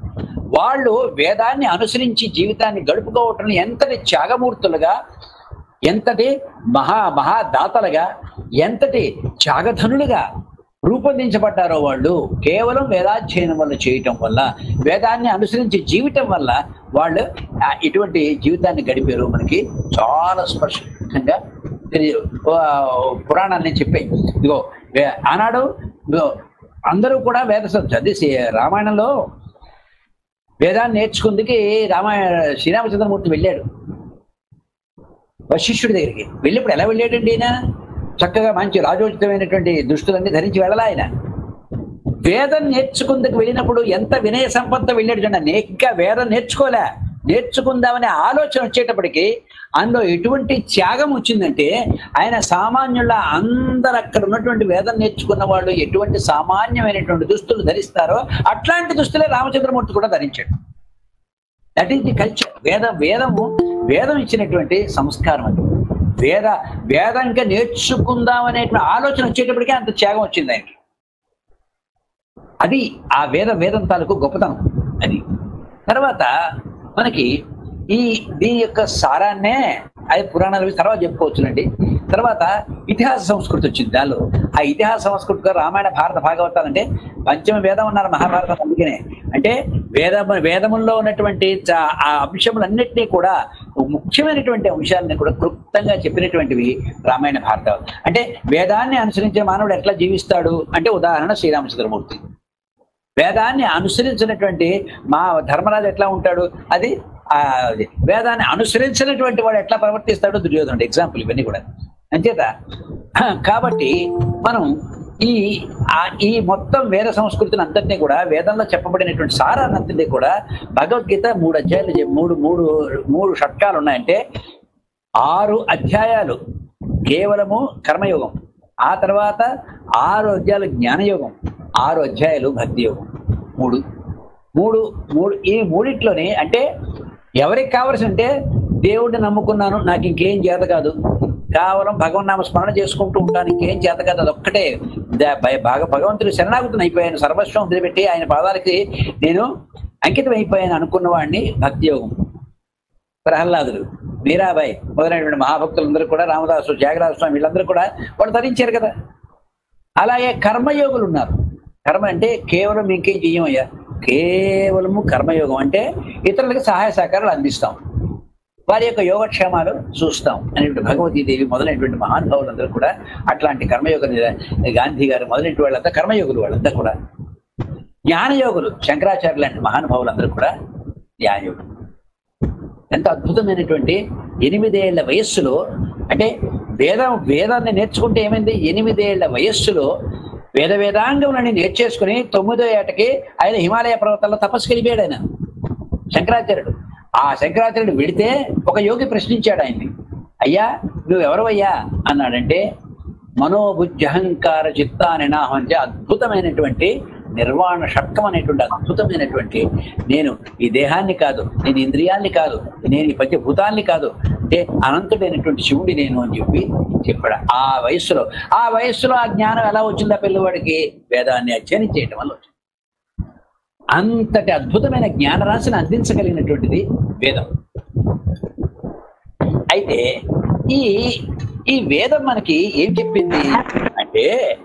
వాళ్ళు వేదాన్ని అనుసరించి జీవితాన్ని గడుపుకోవటం ఎంతటి త్యాగమూర్తులుగా ఎంతటి మహా మహాదాతలుగా ఎంతటి త్యాగధనులుగా రూపొందించబడ్డారో వాళ్ళు కేవలం వేదాధ్యయనం వల్ల చేయటం వల్ల వేదాన్ని అనుసరించి జీవితం వల్ల వాళ్ళు ఆ, ఇటువంటి జీవితాన్ని గడిపారు మనకి చాలా స్పష్టంగా తెలియ పురాణాన్ని చెప్పాయి ఇదిగో వే- ఆనాడు ఇదిగో అందరూ కూడా వేద చదివి రామాయణంలో వేదాన్ని నేర్చుకుందుకి రామాయణ శ్రీరామచంద్రమూర్తి వెళ్ళాడు వశిష్ఠుడి దగ్గరికి వెళ్ళినప్పుడు ఎలా వెళ్ళాడండి ఈయన చక్కగా మంచి రాజోచితమైనటువంటి దుస్తులన్నీ ధరించి వెళ్ళాలా ఆయన వేదం నేర్చుకుందుకు వెళ్ళినప్పుడు ఎంత వినయ సంపత్తో వెళ్ళాడు చూడండి ఇంకా వేదం నేర్చుకోలే నేర్చుకుందామనే ఆలోచన వచ్చేటప్పటికి అందులో ఎటువంటి త్యాగం వచ్చిందంటే ఆయన సామాన్యుల అందరు అక్కడ ఉన్నటువంటి వేదం నేర్చుకున్న వాళ్ళు ఎటువంటి సామాన్యమైనటువంటి దుస్తులు ధరిస్తారో అట్లాంటి దుస్తులే రామచంద్రమూర్తి కూడా ధరించాడు దట్ ఈస్ ది కల్చర్ వేద వేదము వేదం ఇచ్చినటువంటి సంస్కారం అది వేద వేదం ఇంకా నేర్చుకుందామనేటువంటి ఆలోచన వచ్చేటప్పటికే అంత త్యాగం వచ్చింది ఆయనకి అది ఆ వేద వేదం తాలూకు గొప్పతనం అది తర్వాత మనకి ఈ దీని యొక్క సారాన్నే అది పురాణాలు తర్వాత చెప్పుకోవచ్చునండి తర్వాత ఇతిహాస సంస్కృతి వచ్చింది దానిలో ఆ ఇతిహాస సంస్కృతిగా రామాయణ భారత భాగవతాలు అంటే పంచమ వేదం ఉన్నారు మహాభారతం అందుకనే అంటే వేద వేదముల్లో ఉన్నటువంటి చా- ఆ అంశములన్నింటినీ కూడా ముఖ్యమైనటువంటి అంశాలని కూడా క్లుప్తంగా చెప్పినటువంటివి రామాయణ భారతాలు అంటే వేదాన్ని అనుసరించే మానవుడు ఎట్లా జీవిస్తాడు అంటే ఉదాహరణ శ్రీరామచంద్రమూర్తి వేదాన్ని అనుసరించినటువంటి మా ధర్మరాజు ఎట్లా ఉంటాడు అది ఆ అది వేదాన్ని అనుసరించినటువంటి వాడు ఎట్లా ప్రవర్తిస్తాడో దుర్యోధనుడు ఎగ్జాంపుల్ ఇవన్నీ కూడా అంచేత కాబట్టి మనం ఈ ఆ ఈ మొత్తం వేద సంస్కృతిని అంతటినీ కూడా వేదంలో చెప్పబడినటువంటి సారాన్నంతటినీ కూడా భగవద్గీత మూడు అధ్యాయాలు చెప్- మూడు మూడు మూడు షట్కాలు ఉన్నాయంటే ఆరు అధ్యాయాలు కేవలము కర్మయోగం ఆ తర్వాత ఆరు అధ్యాయాలు జ్ఞానయోగం ఆరు అధ్యాయాలు భక్తి యోగం మూడు మూడు మూడు ఈ మూడిట్లోనే అంటే ఎవరికి కావలసి అంటే దేవుడిని నమ్ముకున్నాను నాకు ఇంకేం చేత కాదు కేవలం భగవన్నామ స్మరణ చేసుకుంటూ ఉంటాను ఇంకేం చేత కాదు అదొక్కటే ద- భయ- బాగా భగవంతుడు శరణాగతుని అయిపోయాను సర్వస్వం వదిలిపెట్టి ఆయన పాదాలకి నేను అంకితం అయిపోయాను అనుకున్న వాడిని భక్తి యోగం ప్రహ్లాదుడు మీరాబాయి మొదలైనటువంటి మహాభక్తులందరూ కూడా రామదాసు త్యాగరాజ స్వామి వీళ్ళందరూ కూడా వాళ్ళు ధరించారు కదా అలాగే కర్మయోగులు ఉన్నారు కర్మ అంటే కేవలం ఇంకేం చెయ్యమయ్యా కేవలము కర్మయోగం అంటే ఇతరులకు సహాయ సహకారాలు అందిస్తాం వారి యొక్క యోగక్షేమాలు చూస్తాం అనేటువంటి భగవతీదేవి మొదలైనటువంటి మహానుభావులందరూ కూడా అట్లాంటి కర్మయోగ నిర- గాంధీ గారు మొదలైన వాళ్ళంతా కర్మయోగులు వాళ్ళంతా కూడా జ్ఞానయోగులు శంకరాచార్య లాంటి మహానుభావులందరూ కూడా జ్ఞానయోగులు ఎంత అద్భుతమైనటువంటి ఎనిమిదేళ్ల వయస్సులో అంటే వేదం వేదాన్ని నేర్చుకుంటే ఏమైంది ఎనిమిదేళ్ల వయస్సులో వేద వేదాంగములని నేర్చేసుకుని తొమ్మిదో ఏటకి ఆయన హిమాలయ పర్వతాల్లో తపస్సు వెళ్ళిపోయాడు ఆయన శంకరాచార్యుడు ఆ శంకరాచార్యుడు వెడితే ఒక యోగి ప్రశ్నించాడు ఆయన్ని అయ్యా నువ్వెవరవయ్యా అన్నాడంటే మనోబుద్ధహంకార చిత్తాని నాహం అంటే అద్భుతమైనటువంటి నిర్వాణ షట్కం అనేటువంటి అద్భుతమైనటువంటి నేను ఈ దేహాన్ని కాదు నేను ఇంద్రియాల్ని కాదు నేను ఈ పంచభూతాల్ని కాదు అంటే అనంతుడైనటువంటి శివుడి నేను అని చెప్పి చెప్పాడు ఆ వయస్సులో ఆ వయస్సులో ఆ జ్ఞానం ఎలా వచ్చిందా పిల్లవాడికి వేదాన్ని అధ్యయనం చేయడం వల్ల వచ్చింది అంతటి అద్భుతమైన జ్ఞానరాశిని అందించగలిగినటువంటిది వేదం అయితే ఈ ఈ వేదం మనకి ఏం చెప్పింది అంటే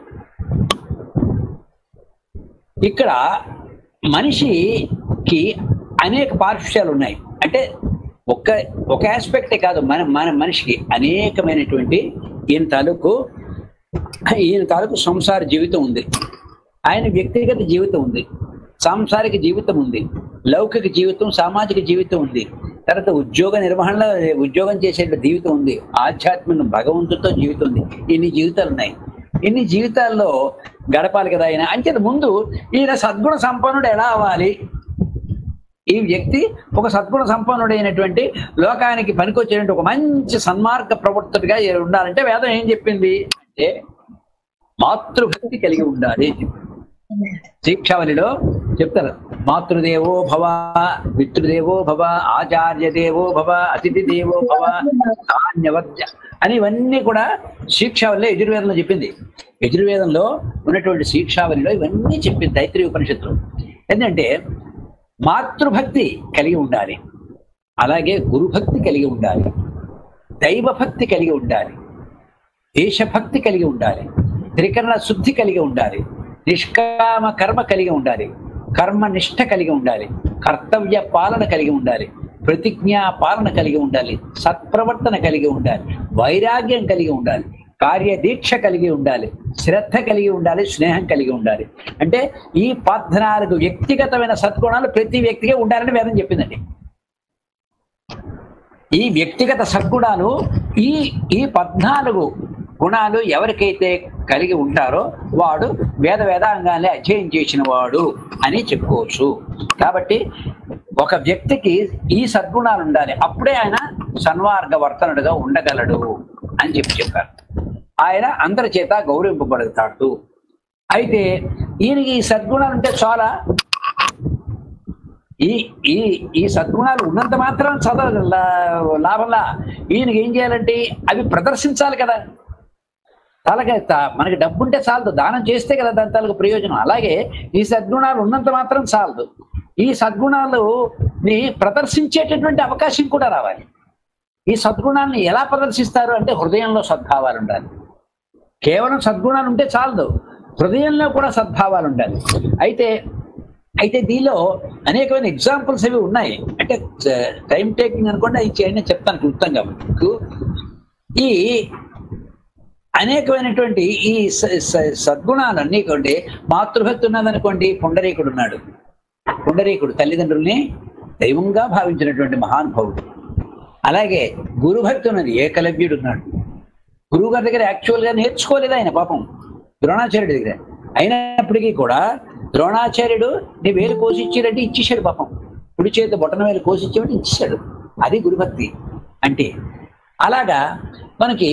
ఇక్కడ మనిషికి అనేక పార్శ్వాలు ఉన్నాయి అంటే ఒక ఒక ఆస్పెక్టే కాదు మన మన మనిషికి అనేకమైనటువంటి ఈయన తాలూకు ఈయన తాలూకు సంసార జీవితం ఉంది ఆయన వ్యక్తిగత జీవితం ఉంది సాంసారిక జీవితం ఉంది లౌకిక జీవితం సామాజిక జీవితం ఉంది తర్వాత ఉద్యోగ నిర్వహణలో ఉద్యోగం చేసే జీవితం ఉంది ఆధ్యాత్మిక భగవంతుడితో జీవితం ఉంది ఇన్ని జీవితాలు ఉన్నాయి ఇన్ని జీవితాల్లో గడపాలి కదా ఆయన అంటే ముందు ఈయన సద్గుణ సంపన్నుడు ఎలా అవ్వాలి ఈ వ్యక్తి ఒక సద్గుణ సంపన్నుడైనటువంటి లోకానికి పనికొచ్చేటువంటి ఒక మంచి సన్మార్గ ప్రవర్తుడిగా ఉండాలంటే వేదం ఏం చెప్పింది అంటే మాతృభక్తి కలిగి ఉండాలి శిక్షావళిలో చెప్తారు మాతృదేవో భవ పితృదేవో భవ ఆచార్య దేవో భవ అతిథి దేవో భవ ధాన్యవర్జ అని ఇవన్నీ కూడా శిక్షావళిలో యజుర్వేదంలో చెప్పింది యజుర్వేదంలో ఉన్నటువంటి శిక్షావళిలో ఇవన్నీ చెప్పింది తైత్రీయ ఉపనిషత్తులు ఎందుకంటే మాతృభక్తి కలిగి ఉండాలి అలాగే గురుభక్తి కలిగి ఉండాలి దైవభక్తి కలిగి ఉండాలి దేశభక్తి కలిగి ఉండాలి త్రికరణ శుద్ధి కలిగి ఉండాలి నిష్కామ కర్మ కలిగి ఉండాలి కర్మ నిష్ఠ కలిగి ఉండాలి కర్తవ్య పాలన కలిగి ఉండాలి ప్రతిజ్ఞా పాలన కలిగి ఉండాలి సత్ప్రవర్తన కలిగి ఉండాలి వైరాగ్యం కలిగి ఉండాలి కార్యదీక్ష కలిగి ఉండాలి శ్రద్ధ కలిగి ఉండాలి స్నేహం కలిగి ఉండాలి అంటే ఈ పద్నాలుగు వ్యక్తిగతమైన సద్గుణాలు ప్రతి వ్యక్తిగా ఉండాలని వేదం చెప్పిందండి ఈ వ్యక్తిగత సద్గుణాలు ఈ ఈ పద్నాలుగు గుణాలు ఎవరికైతే కలిగి ఉంటారో వాడు వేద వేదాంగాన్ని అధ్యయనం చేసిన వాడు అని చెప్పుకోవచ్చు కాబట్టి ఒక వ్యక్తికి ఈ సద్గుణాలు ఉండాలి అప్పుడే ఆయన సన్మార్గ వర్తనుడుగా ఉండగలడు అని చెప్పి చెప్పారు ఆయన అందరి చేత గౌరవింపబడతాడు అయితే ఈయనకి ఈ సద్గుణాలు ఉంటే చాలా ఈ ఈ ఈ సద్గుణాలు ఉన్నంత మాత్రం చదవ లా- లాభంలా ఈయనకి ఏం చేయాలంటే అవి ప్రదర్శించాలి కదా అలాగే త- మనకి డబ్బు ఉంటే చాలదు దానం చేస్తే కదా దాని తాలూకు ప్రయోజనం అలాగే ఈ సద్గుణాలు ఉన్నంత మాత్రం చాలదు ఈ సద్గుణాలు ని ప్రదర్శించేటటువంటి అవకాశం కూడా రావాలి ఈ సద్గుణాన్ని ఎలా ప్రదర్శిస్తారు అంటే హృదయంలో సద్భావాలు ఉండాలి కేవలం సద్గుణాలు ఉంటే చాలదు హృదయంలో కూడా సద్భావాలు ఉండాలి అయితే అయితే దీనిలో అనేకమైన ఎగ్జాంపుల్స్ అవి ఉన్నాయి అంటే టైం టేకింగ్ అనుకోండి అవి చేయండి చెప్తాను క్లుప్తంగా మీకు ఈ అనేకమైనటువంటి ఈ స- స- సద్గుణాలన్నీ కొంటే మాతృభక్తి ఉన్నదనుకోండి పుండరీకుడు ఉన్నాడు పుండరీకుడు తల్లిదండ్రుల్ని దైవంగా భావించినటువంటి మహానుభావుడు అలాగే గురుభక్తి ఉన్నది ఏకలవ్యుడు ఉన్నాడు గురువు గారి దగ్గర యాక్చువల్ గా నేర్చుకోలేదు ఆయన పాపం ద్రోణాచార్యుడి దగ్గర అయినప్పటికీ కూడా ద్రోణాచార్యుడు నీ వేలు కోసిచ్చాడంటే ఇచ్చేసాడు పాపం కుడి చేతి బొటన వేలు కోసిచ్చామంటే ఇచ్చేసాడు అది గురుభక్తి అంటే అలాగా మనకి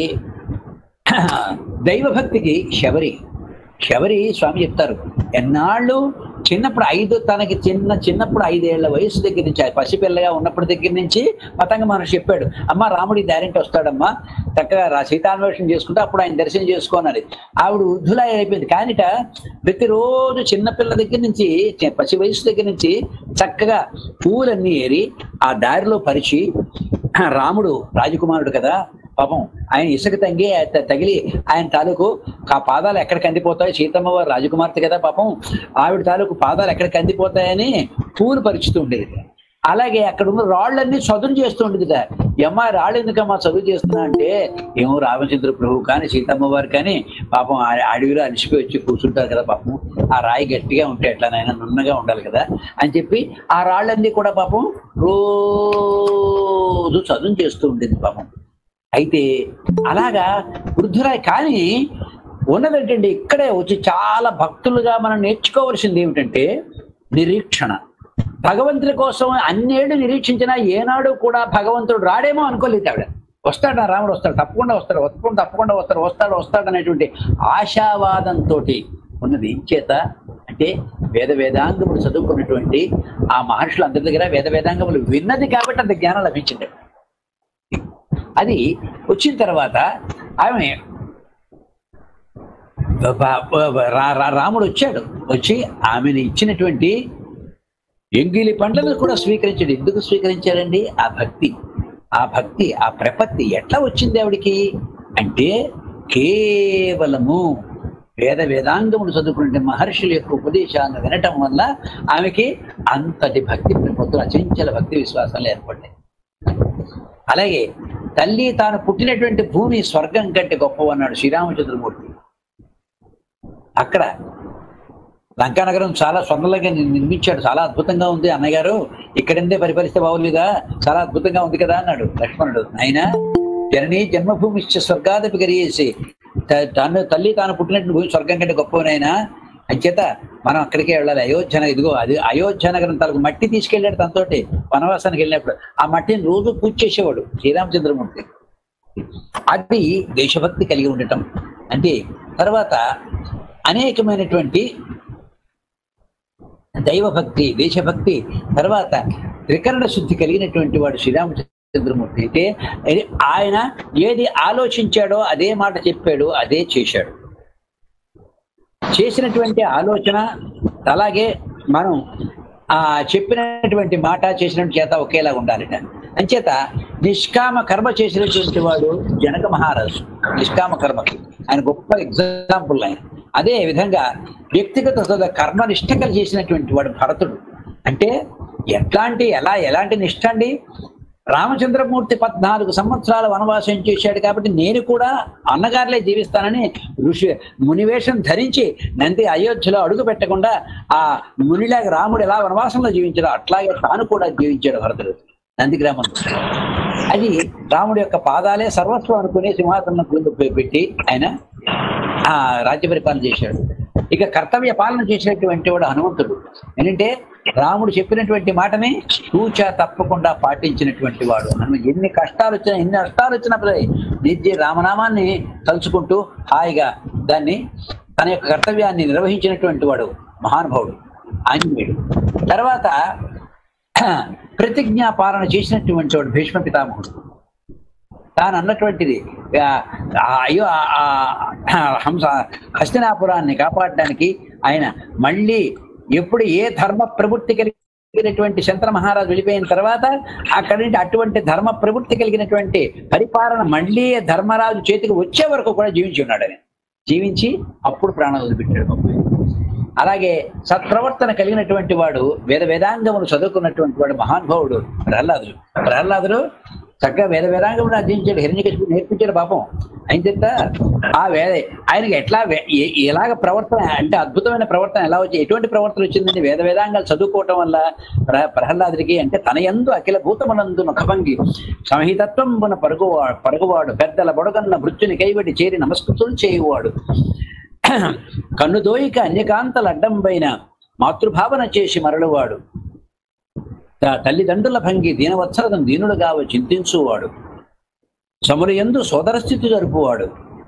దైవభక్తికి శబరి శబరి స్వామి చెప్తారు ఎన్నాళ్ళు చిన్నప్పుడు ఐదు తనకి చిన్న చిన్నప్పుడు ఐదేళ్ల వయసు దగ్గర నుంచి ఆ పసిపిల్లగా ఉన్నప్పటి దగ్గర నుంచి మతంగా మనం చెప్పాడు అమ్మ రాముడి దారింటి వస్తాడమ్మా చక్కగా రా సీతాన్వేషణ చేసుకుంటే అప్పుడు ఆయన దర్శనం చేసుకోనది ఆవిడ వృద్ధులా అయిపోయింది కానిట ప్రతిరోజు చిన్నపిల్ల దగ్గర నుంచి చి- పసి వయసు దగ్గర నుంచి చక్కగా పూలన్నీ ఏరి ఆ దారిలో పరిచి రాముడు రాజకుమారుడు కదా పాపం ఆయన ఇసుక తంగి త- తగిలి ఆయన తాలూకు ఆ పాదాలు ఎక్కడికి అందిపోతాయి సీతమ్మ వారు రాజకుమార్తె కదా పాపం ఆవిడ తాలూకు పాదాలు ఎక్కడికి అందిపోతాయని పూలు పరుచుతూ ఉండేది అలాగే అక్కడ ఉన్న రాళ్ళన్నీ చదును చేస్తూ ఉండేదిట ఎమ్మ రాళ్ళు ఎందుకమ్మా చదువు చేస్తున్నా అంటే ఏమో రామచంద్ర ప్రభు కానీ సీతమ్మ వారు కానీ పాపం ఆ అడవిలో అలసిపోయి వచ్చి కూర్చుంటారు కదా పాపం ఆ రాయి గట్టిగా ఉంటే ఎట్లానైనా నున్నగా ఉండాలి కదా అని చెప్పి ఆ రాళ్ళన్నీ కూడా పాపం రోజు చదువు చేస్తూ ఉండేది పాపం అయితే అలాగా వృద్ధురాయి కానీ ఉన్నదేంటండి ఇక్కడే వచ్చి చాలా భక్తులుగా మనం నేర్చుకోవాల్సింది ఏమిటంటే నిరీక్షణ భగవంతుడి కోసం అన్నేళ్ళు నిరీక్షించినా ఏనాడు కూడా భగవంతుడు రాడేమో అనుకోలేదు ఆవిడ వస్తాడు నా రాముడు వస్తాడు తప్పకుండా వస్తాడు వస్తాడు తప్పకుండా వస్తాడు వస్తాడు వస్తాడు అనేటువంటి ఆశావాదంతో ఉన్నది ఏం చేత అంటే వేద వేదాంగములు చదువుకున్నటువంటి ఆ మహర్షులు అందరి దగ్గర వేద వేదాంగములు విన్నది కాబట్టి అంత జ్ఞానం లభించింది అది వచ్చిన తర్వాత ఆమె బ- బ- రా- రా- రాముడు వచ్చాడు వచ్చి ఆమెను ఇచ్చినటువంటి ఎంగిలి పండ్లను కూడా స్వీకరించాడు ఎందుకు స్వీకరించారండి ఆ భక్తి ఆ భక్తి ఆ ప్రపత్తి ఎట్లా వచ్చింది ఆవిడికి అంటే కేవలము వేద వేదాంగములు చదువుకునే మహర్షుల యొక్క ఉపదేశాలను వినటం వల్ల ఆమెకి అంతటి భక్తి ప్రపత్తులు అచంచల భక్తి విశ్వాసాలు ఏర్పడ్డాయి అలాగే తల్లి తాను పుట్టినటువంటి భూమి స్వర్గం కంటే గొప్పవన్నాడు శ్రీరామచంద్రమూర్తి అక్కడ లంకానగరం చాలా స్వర్ణంగా నిర్మించాడు చాలా అద్భుతంగా ఉంది అన్నగారు ఇక్కడిందే పరిపరిస్తే బాగులేదా చాలా అద్భుతంగా ఉంది కదా అన్నాడు లక్ష్మణుడు ఆయన జనని జన్మభూమి స్వర్గాదపి గరియేసి త- తను తల్లి తాను పుట్టినటువంటి భూమి స్వర్గం కంటే గొప్పవనైనా అంచేత మనం అక్కడికే వెళ్ళాలి అయోధ్య ఇదిగో అది అయోధ్య నగరం తలకు మట్టి తీసుకెళ్ళాడు తనతోటి వనవాసానికి వెళ్ళినప్పుడు ఆ మట్టిని రోజు పూజ చేసేవాడు శ్రీరామచంద్రమూర్తి అది దేశభక్తి కలిగి ఉండటం అంటే తర్వాత అనేకమైనటువంటి దైవభక్తి దేశభక్తి తర్వాత త్రికరణ శుద్ధి కలిగినటువంటి వాడు శ్రీరామచంద్రమూర్తి అయితే ఇది ఆయన ఏది ఆలోచించాడో అదే మాట చెప్పాడు అదే చేశాడు చేసినటువంటి ఆలోచన అలాగే మనం ఆ చెప్పినటువంటి మాట చేసినటువంటి చేత ఒకేలా ఉండాలిట అంచేత నిష్కామ కర్మ చేసినటువంటి వాడు జనక మహారాజు నిష్కామ కర్మకి ఆయన గొప్ప ఎగ్జాంపుల్ ఆయన అదే విధంగా వ్యక్తిగత సద కర్మ నిష్ఠకలు చేసినటువంటి వాడు భరతుడు అంటే ఎట్లాంటి ఎలా ఎలాంటి నిష్ఠ అండి రామచంద్రమూర్తి పద్నాలుగు సంవత్సరాల వనవాసం చేశాడు కాబట్టి నేను కూడా అన్నగారులే జీవిస్తానని ఋషి మునివేషం ధరించి నంది అయోధ్యలో అడుగు పెట్టకుండా ఆ మునిలాగా రాముడు ఎలా వనవాసంలో జీవించాడో అట్లాగే తాను కూడా జీవించాడు భరతుడు నందిగ్రామం అది రాముడి యొక్క పాదాలే సర్వస్వం అనుకునే సింహాసనం కింద పె- పెట్టి ఆయన ఆ రాజ్య పరిపాలన చేశాడు ఇక కర్తవ్య పాలన చేసినటువంటి వాడు హనుమంతుడు ఏంటంటే రాముడు చెప్పినటువంటి మాటని తూచా తప్పకుండా పాటించినటువంటి వాడు హనుమ ఎన్ని కష్టాలు వచ్చినా ఎన్ని నష్టాలు వచ్చినప్పుడు నిత్య రామనామాన్ని తలుచుకుంటూ హాయిగా దాన్ని తన యొక్క కర్తవ్యాన్ని నిర్వహించినటువంటి వాడు మహానుభావుడు ఆంజనేయుడు తర్వాత ప్రతిజ్ఞా పాలన చేసినటువంటి వాడు భీష్మ పితామహుడు తాను అన్నటువంటిది ఆ, ఆ, అయ్యో ఆ, ఆ, హంస హస్తినాపురాన్ని కాపాడడానికి ఆయన మళ్ళీ ఎప్పుడు ఏ ధర్మ ప్రవృత్తి కలిగినటువంటి శంతన మహారాజు వెళ్ళిపోయిన తర్వాత అక్కడి నుండి అటువంటి ధర్మ ప్రవృత్తి కలిగినటువంటి పరిపాలన మళ్ళీ ధర్మరాజు చేతికి వచ్చే వరకు కూడా జీవించి ఉన్నాడు ఆయన జీవించి అప్పుడు ప్రాణాలు వదిలిపెట్టాడు పాపం. అలాగే సత్ప్రవర్తన కలిగినటువంటి వాడు వేద వేదాంగములు చదువుకున్నటువంటి వాడు మహానుభావుడు ప్రహ్లాదుడు ప్రహ్లాదుడు చక్కగా వేద వేదాంగములు అధ్యయించాడు హిరణ్యకశిపుడు నేర్పించాడు పాపం అయిన తర్వాత ఆ వేద ఆయనకి ఎట్లా వే- ఏ- ఎలాగ ప్రవర్తన అంటే అద్భుతమైన ప్రవర్తన ఎలా వచ్చి ఎటువంటి ప్రవర్తన వచ్చిందండి వేద వేదాంగాలు చదువుకోవటం వల్ల ప్ర ప్రహ్లాదుడికి అంటే తన యందు అఖిల భూతమునందు ముఖభంగి సంహితత్వంబున పరుగువా పరుగువాడు పెద్దల బొడగన్న మృత్యుని కైబడి చేరి నమస్కృతులు చేయువాడు కన్ను దోయిక అన్యకాంతల అడ్డంపైన మాతృభావన చేసి మరలువాడు త- తల్లిదండ్రుల భంగి దీనవత్సరతం దీనుడుగా చింతించువాడు సములయందు సోదర స్థితి జరుపువాడు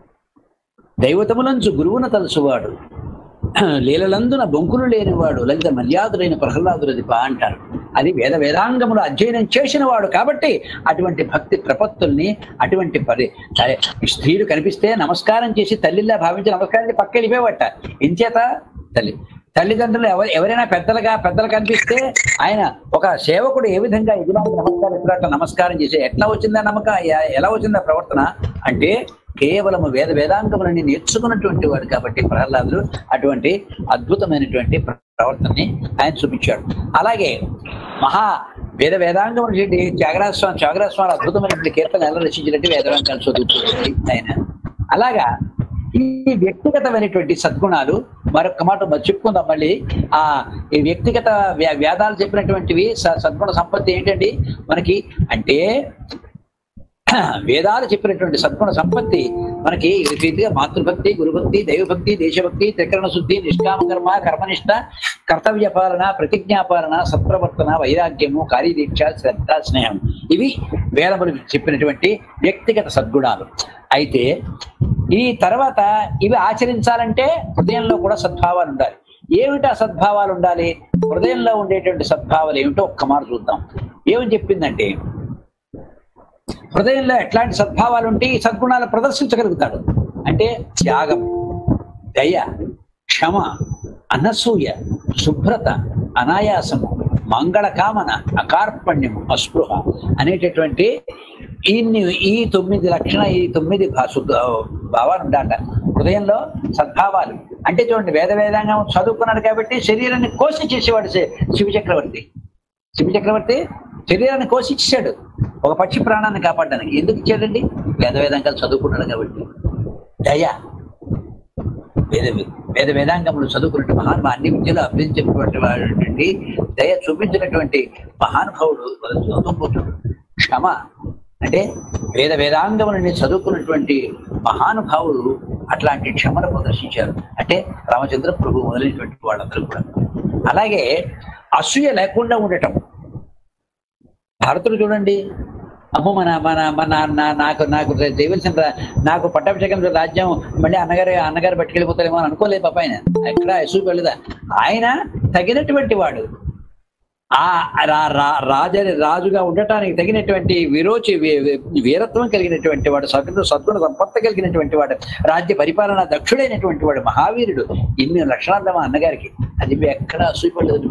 దైవతములంచు గురువున తలుసువాడు లీలలందున బొంకులు లేనివాడు లలిత మర్యాదులైన ప్రహ్లాదులది పా అంటారు అది వేద వేదాంగములు అధ్యయనం చేసిన వాడు కాబట్టి అటువంటి భక్తి ప్రపత్తుల్ని అటువంటి పరి సరే, స్త్రీలు కనిపిస్తే నమస్కారం చేసి తల్లిలా భావించి నమస్కారం చేసి పక్క వెళ్ళిపోయేవట ఎంచేత తల్లి తల్లిదండ్రులు ఎవరు ఎవరైనా పెద్దలుగా పెద్దలు కనిపిస్తే ఆయన ఒక సేవకుడు ఏ విధంగా ఎదురాకి నమస్కారం ఎదురాక నమస్కారం చేసి ఎట్లా వచ్చిందా నమ్మక ఎ- ఎలా వచ్చిందా ప్రవర్తన అంటే కేవలము వేద వేదాంగములని నేర్చుకున్నటువంటి వాడు కాబట్టి ప్రహ్లాదుడు అటువంటి అద్భుతమైనటువంటి ప్ర- ప్రవర్తనని ఆయన చూపించాడు అలాగే మహా వేద వేదాంగం త్యాగరాజ స్వామి త్యాగరాజ స్వామి అద్భుతమైనటువంటి కీర్తన ఎలా రచించినట్టు వేద వేదాంగాలు చదువుతుంది ఆయన అలాగా ఈ వ్యక్తిగతమైనటువంటి సద్గుణాలు మరొక మాట మరి చెప్పుకుందాం మళ్ళీ ఆ ఈ వ్యక్తిగత వ్యా- వేదాలు చెప్పినటువంటివి స- సద్గుణ సంపత్తి ఏంటండి మనకి అంటే వేదాలు చెప్పినటువంటి సద్గుణ సంపత్తి మనకి ఈ రీతిగా మాతృభక్తి గురుభక్తి దైవభక్తి దేశభక్తి త్రికరణ శుద్ధి నిష్కామ కర్మ కర్మనిష్ట కర్తవ్య పాలన ప్రతిజ్ఞా పాలన సత్ప్రవర్తన వైరాగ్యము కార్యదీక్ష శ్రద్ధ స్నేహం ఇవి వేదములు చెప్పినటువంటి వ్యక్తిగత సద్గుణాలు అయితే ఈ తర్వాత ఇవి ఆచరించాలంటే హృదయంలో కూడా సద్భావాలు ఉండాలి ఏమిటి ఆ సద్భావాలు ఉండాలి హృదయంలో ఉండేటువంటి సద్భావాలు ఏమిటో ఒక్క మాట చూద్దాం ఏమని చెప్పిందంటే హృదయంలో ఎట్లాంటి సద్భావాలు ఉంటే ఈ సద్గుణాలు ప్రదర్శించగలుగుతాడు అంటే త్యాగం దయ క్షమ అనసూయ శుభ్రత అనాయాసము మంగళ కామన అకార్పణ్యము అస్పృహ అనేటటువంటి ఇన్ని ఈ తొమ్మిది లక్షణ ఈ తొమ్మిది భా- శుద్ధ- భావాలు ఉండాట హృదయంలో సద్భావాలు అంటే చూడండి వేద వేదాంగం చదువుకున్నాడు కాబట్టి శరీరాన్ని కోసి చేసేవాడు శి- శివ చక్రవర్తి శివ చక్రవర్తి శరీరాన్ని కోసి ఇచ్చాడు ఒక పక్షి ప్రాణాన్ని కాపాడడానికి ఎందుకు ఇచ్చాడండి వేద వేదాంగాలు చదువుకున్నాడు కాబట్టి దయ వేద వేద వేదాంగములు చదువుకున్నట్టు మహానుభావు అన్ని విద్యలు అభ్యసించినటువంటి వాడు దయ చూపించినటువంటి మహానుభావుడు చదువుకుంటుడు క్షమ అంటే వేద వేదాంగములని చదువుకున్నటువంటి మహానుభావులు అట్లాంటి క్షమను ప్రదర్శించారు అంటే రామచంద్ర ప్రభు మొదలైనటువంటి వాళ్ళందరూ కూడా అలాగే అసూయ లేకుండా ఉండటం భారతుడు చూడండి అమ్మో మన మన మన నా- నాకు నాకు చేయవలసిన రా- నాకు పట్టాభిషేకం రాజ్యం మళ్ళీ అన్నగారు అన్నగారు పట్టుకెళ్ళిపోతారేమో అని అనుకోలేదు పాప ఆయన ఎక్కడ యశూ వెళ్ళదా ఆయన తగినటువంటి వాడు ఆ రా- రా- రాజ రాజుగా ఉండటానికి తగినటువంటి విరోచి వీ- వీ- వీరత్వం కలిగినటువంటి వాడు సద్గుణ సద్గుణ సంపత్తి కలిగినటువంటి వాడు రాజ్య పరిపాలన దక్షుడైనటువంటి వాడు మహావీరుడు ఇన్ని లక్షణాలు మా అన్నగారికి అది ఎక్కడ అసూయపడలేదు పాపం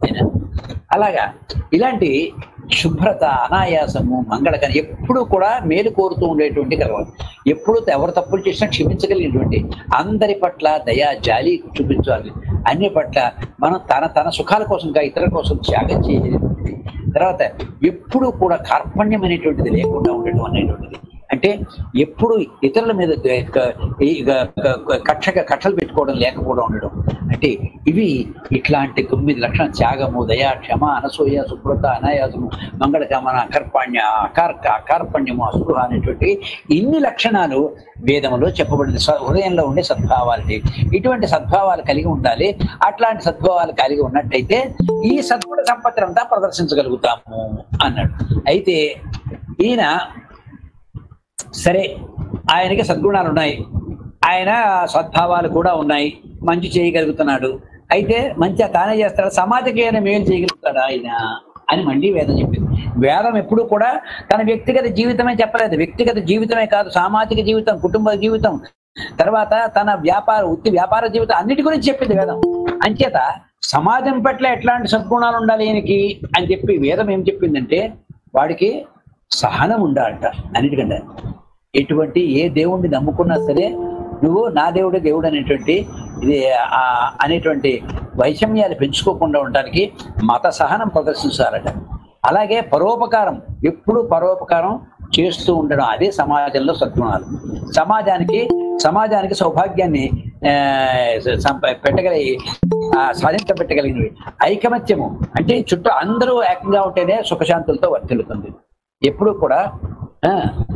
ఆయన అలాగా ఇలాంటి శుభ్రత అనాయాసము మంగళకరం ఎప్పుడు కూడా మేలు కోరుతూ ఉండేటువంటి కలవాలి ఎప్పుడు ఎవరు తప్పులు చేసినా క్షమించగలిగినటువంటి అందరి పట్ల దయా జాలి చూపించాలి అన్ని పట్ల మనం తన తన సుఖాల కోసం ఇంకా ఇతరుల కోసం త్యాగం చేయలేటువంటి తర్వాత ఎప్పుడు కూడా కార్పణ్యం అనేటువంటిది లేకుండా ఉండటం అనేటువంటిది అంటే ఎప్పుడు ఇతరుల మీద గ- గ- ఈ గ- గ- గ- కక్షగా కక్షలు పెట్టుకోవడం లేకపోవడం ఉండడం అంటే ఇవి ఇట్లాంటి తొమ్మిది లక్షణ త్యాగము దయా క్షమ అనసూయ శుభ్రత అనాయాసము మంగళకామన అకర్పాణ్య అకార్క అకార్పణ్యము అసృహ అనేటువంటి ఇన్ని లక్షణాలు వేదములో చెప్పబడింది స- హృదయంలో ఉండే సద్భావాలని ఇటువంటి సద్భావాలు కలిగి ఉండాలి అట్లాంటి సద్భావాలు కలిగి ఉన్నట్టయితే ఈ సద్గుణ సంపత్తిని అంతా ప్రదర్శించగలుగుతాము అన్నాడు అయితే ఈయన సరే ఆయనకి సద్గుణాలు ఉన్నాయి ఆయన సద్భావాలు కూడా ఉన్నాయి మంచి చేయగలుగుతున్నాడు అయితే మంచిగా తానే చేస్తాడు సమాజకి ఏమైనా మేలు చేయగలుగుతాడా ఆయన అని మళ్ళీ వేదం చెప్పింది వేదం ఎప్పుడు కూడా తన వ్యక్తిగత జీవితమే చెప్పలేదు వ్యక్తిగత జీవితమే కాదు సామాజిక జీవితం కుటుంబ జీవితం తర్వాత తన వ్యాపార వృత్తి వ్యాపార జీవితం అన్నిటి గురించి చెప్పింది వేదం అంచేత సమాజం పట్ల ఎట్లాంటి సద్గుణాలు ఉండాలి ఈయనకి అని చెప్పి వేదం ఏం చెప్పిందంటే వాడికి సహనం ఉండాలట అన్నిటికంటే ఎటువంటి ఏ దేవుణ్ణి నమ్ముకున్నా సరే నువ్వు నా దేవుడే దేవుడు అనేటువంటి ఇది ఆ అనేటువంటి వైషమ్యాలు పెంచుకోకుండా ఉండడానికి మత సహనం ప్రదర్శించాలట అలాగే పరోపకారం ఎప్పుడు పరోపకారం చేస్తూ ఉండడం అదే సమాజంలో సద్గుణాలు సమాజానికి సమాజానికి సౌభాగ్యాన్ని ఆ, సంప- పెట్టగలిగి ఆ, సాధించబెట్టగలిగినవి ఐకమత్యము అంటే చుట్టూ అందరూ ఏకంగా ఉంటేనే సుఖశాంతులతో వర్తిల్లుతుంది ఎప్పుడు కూడా ఆ,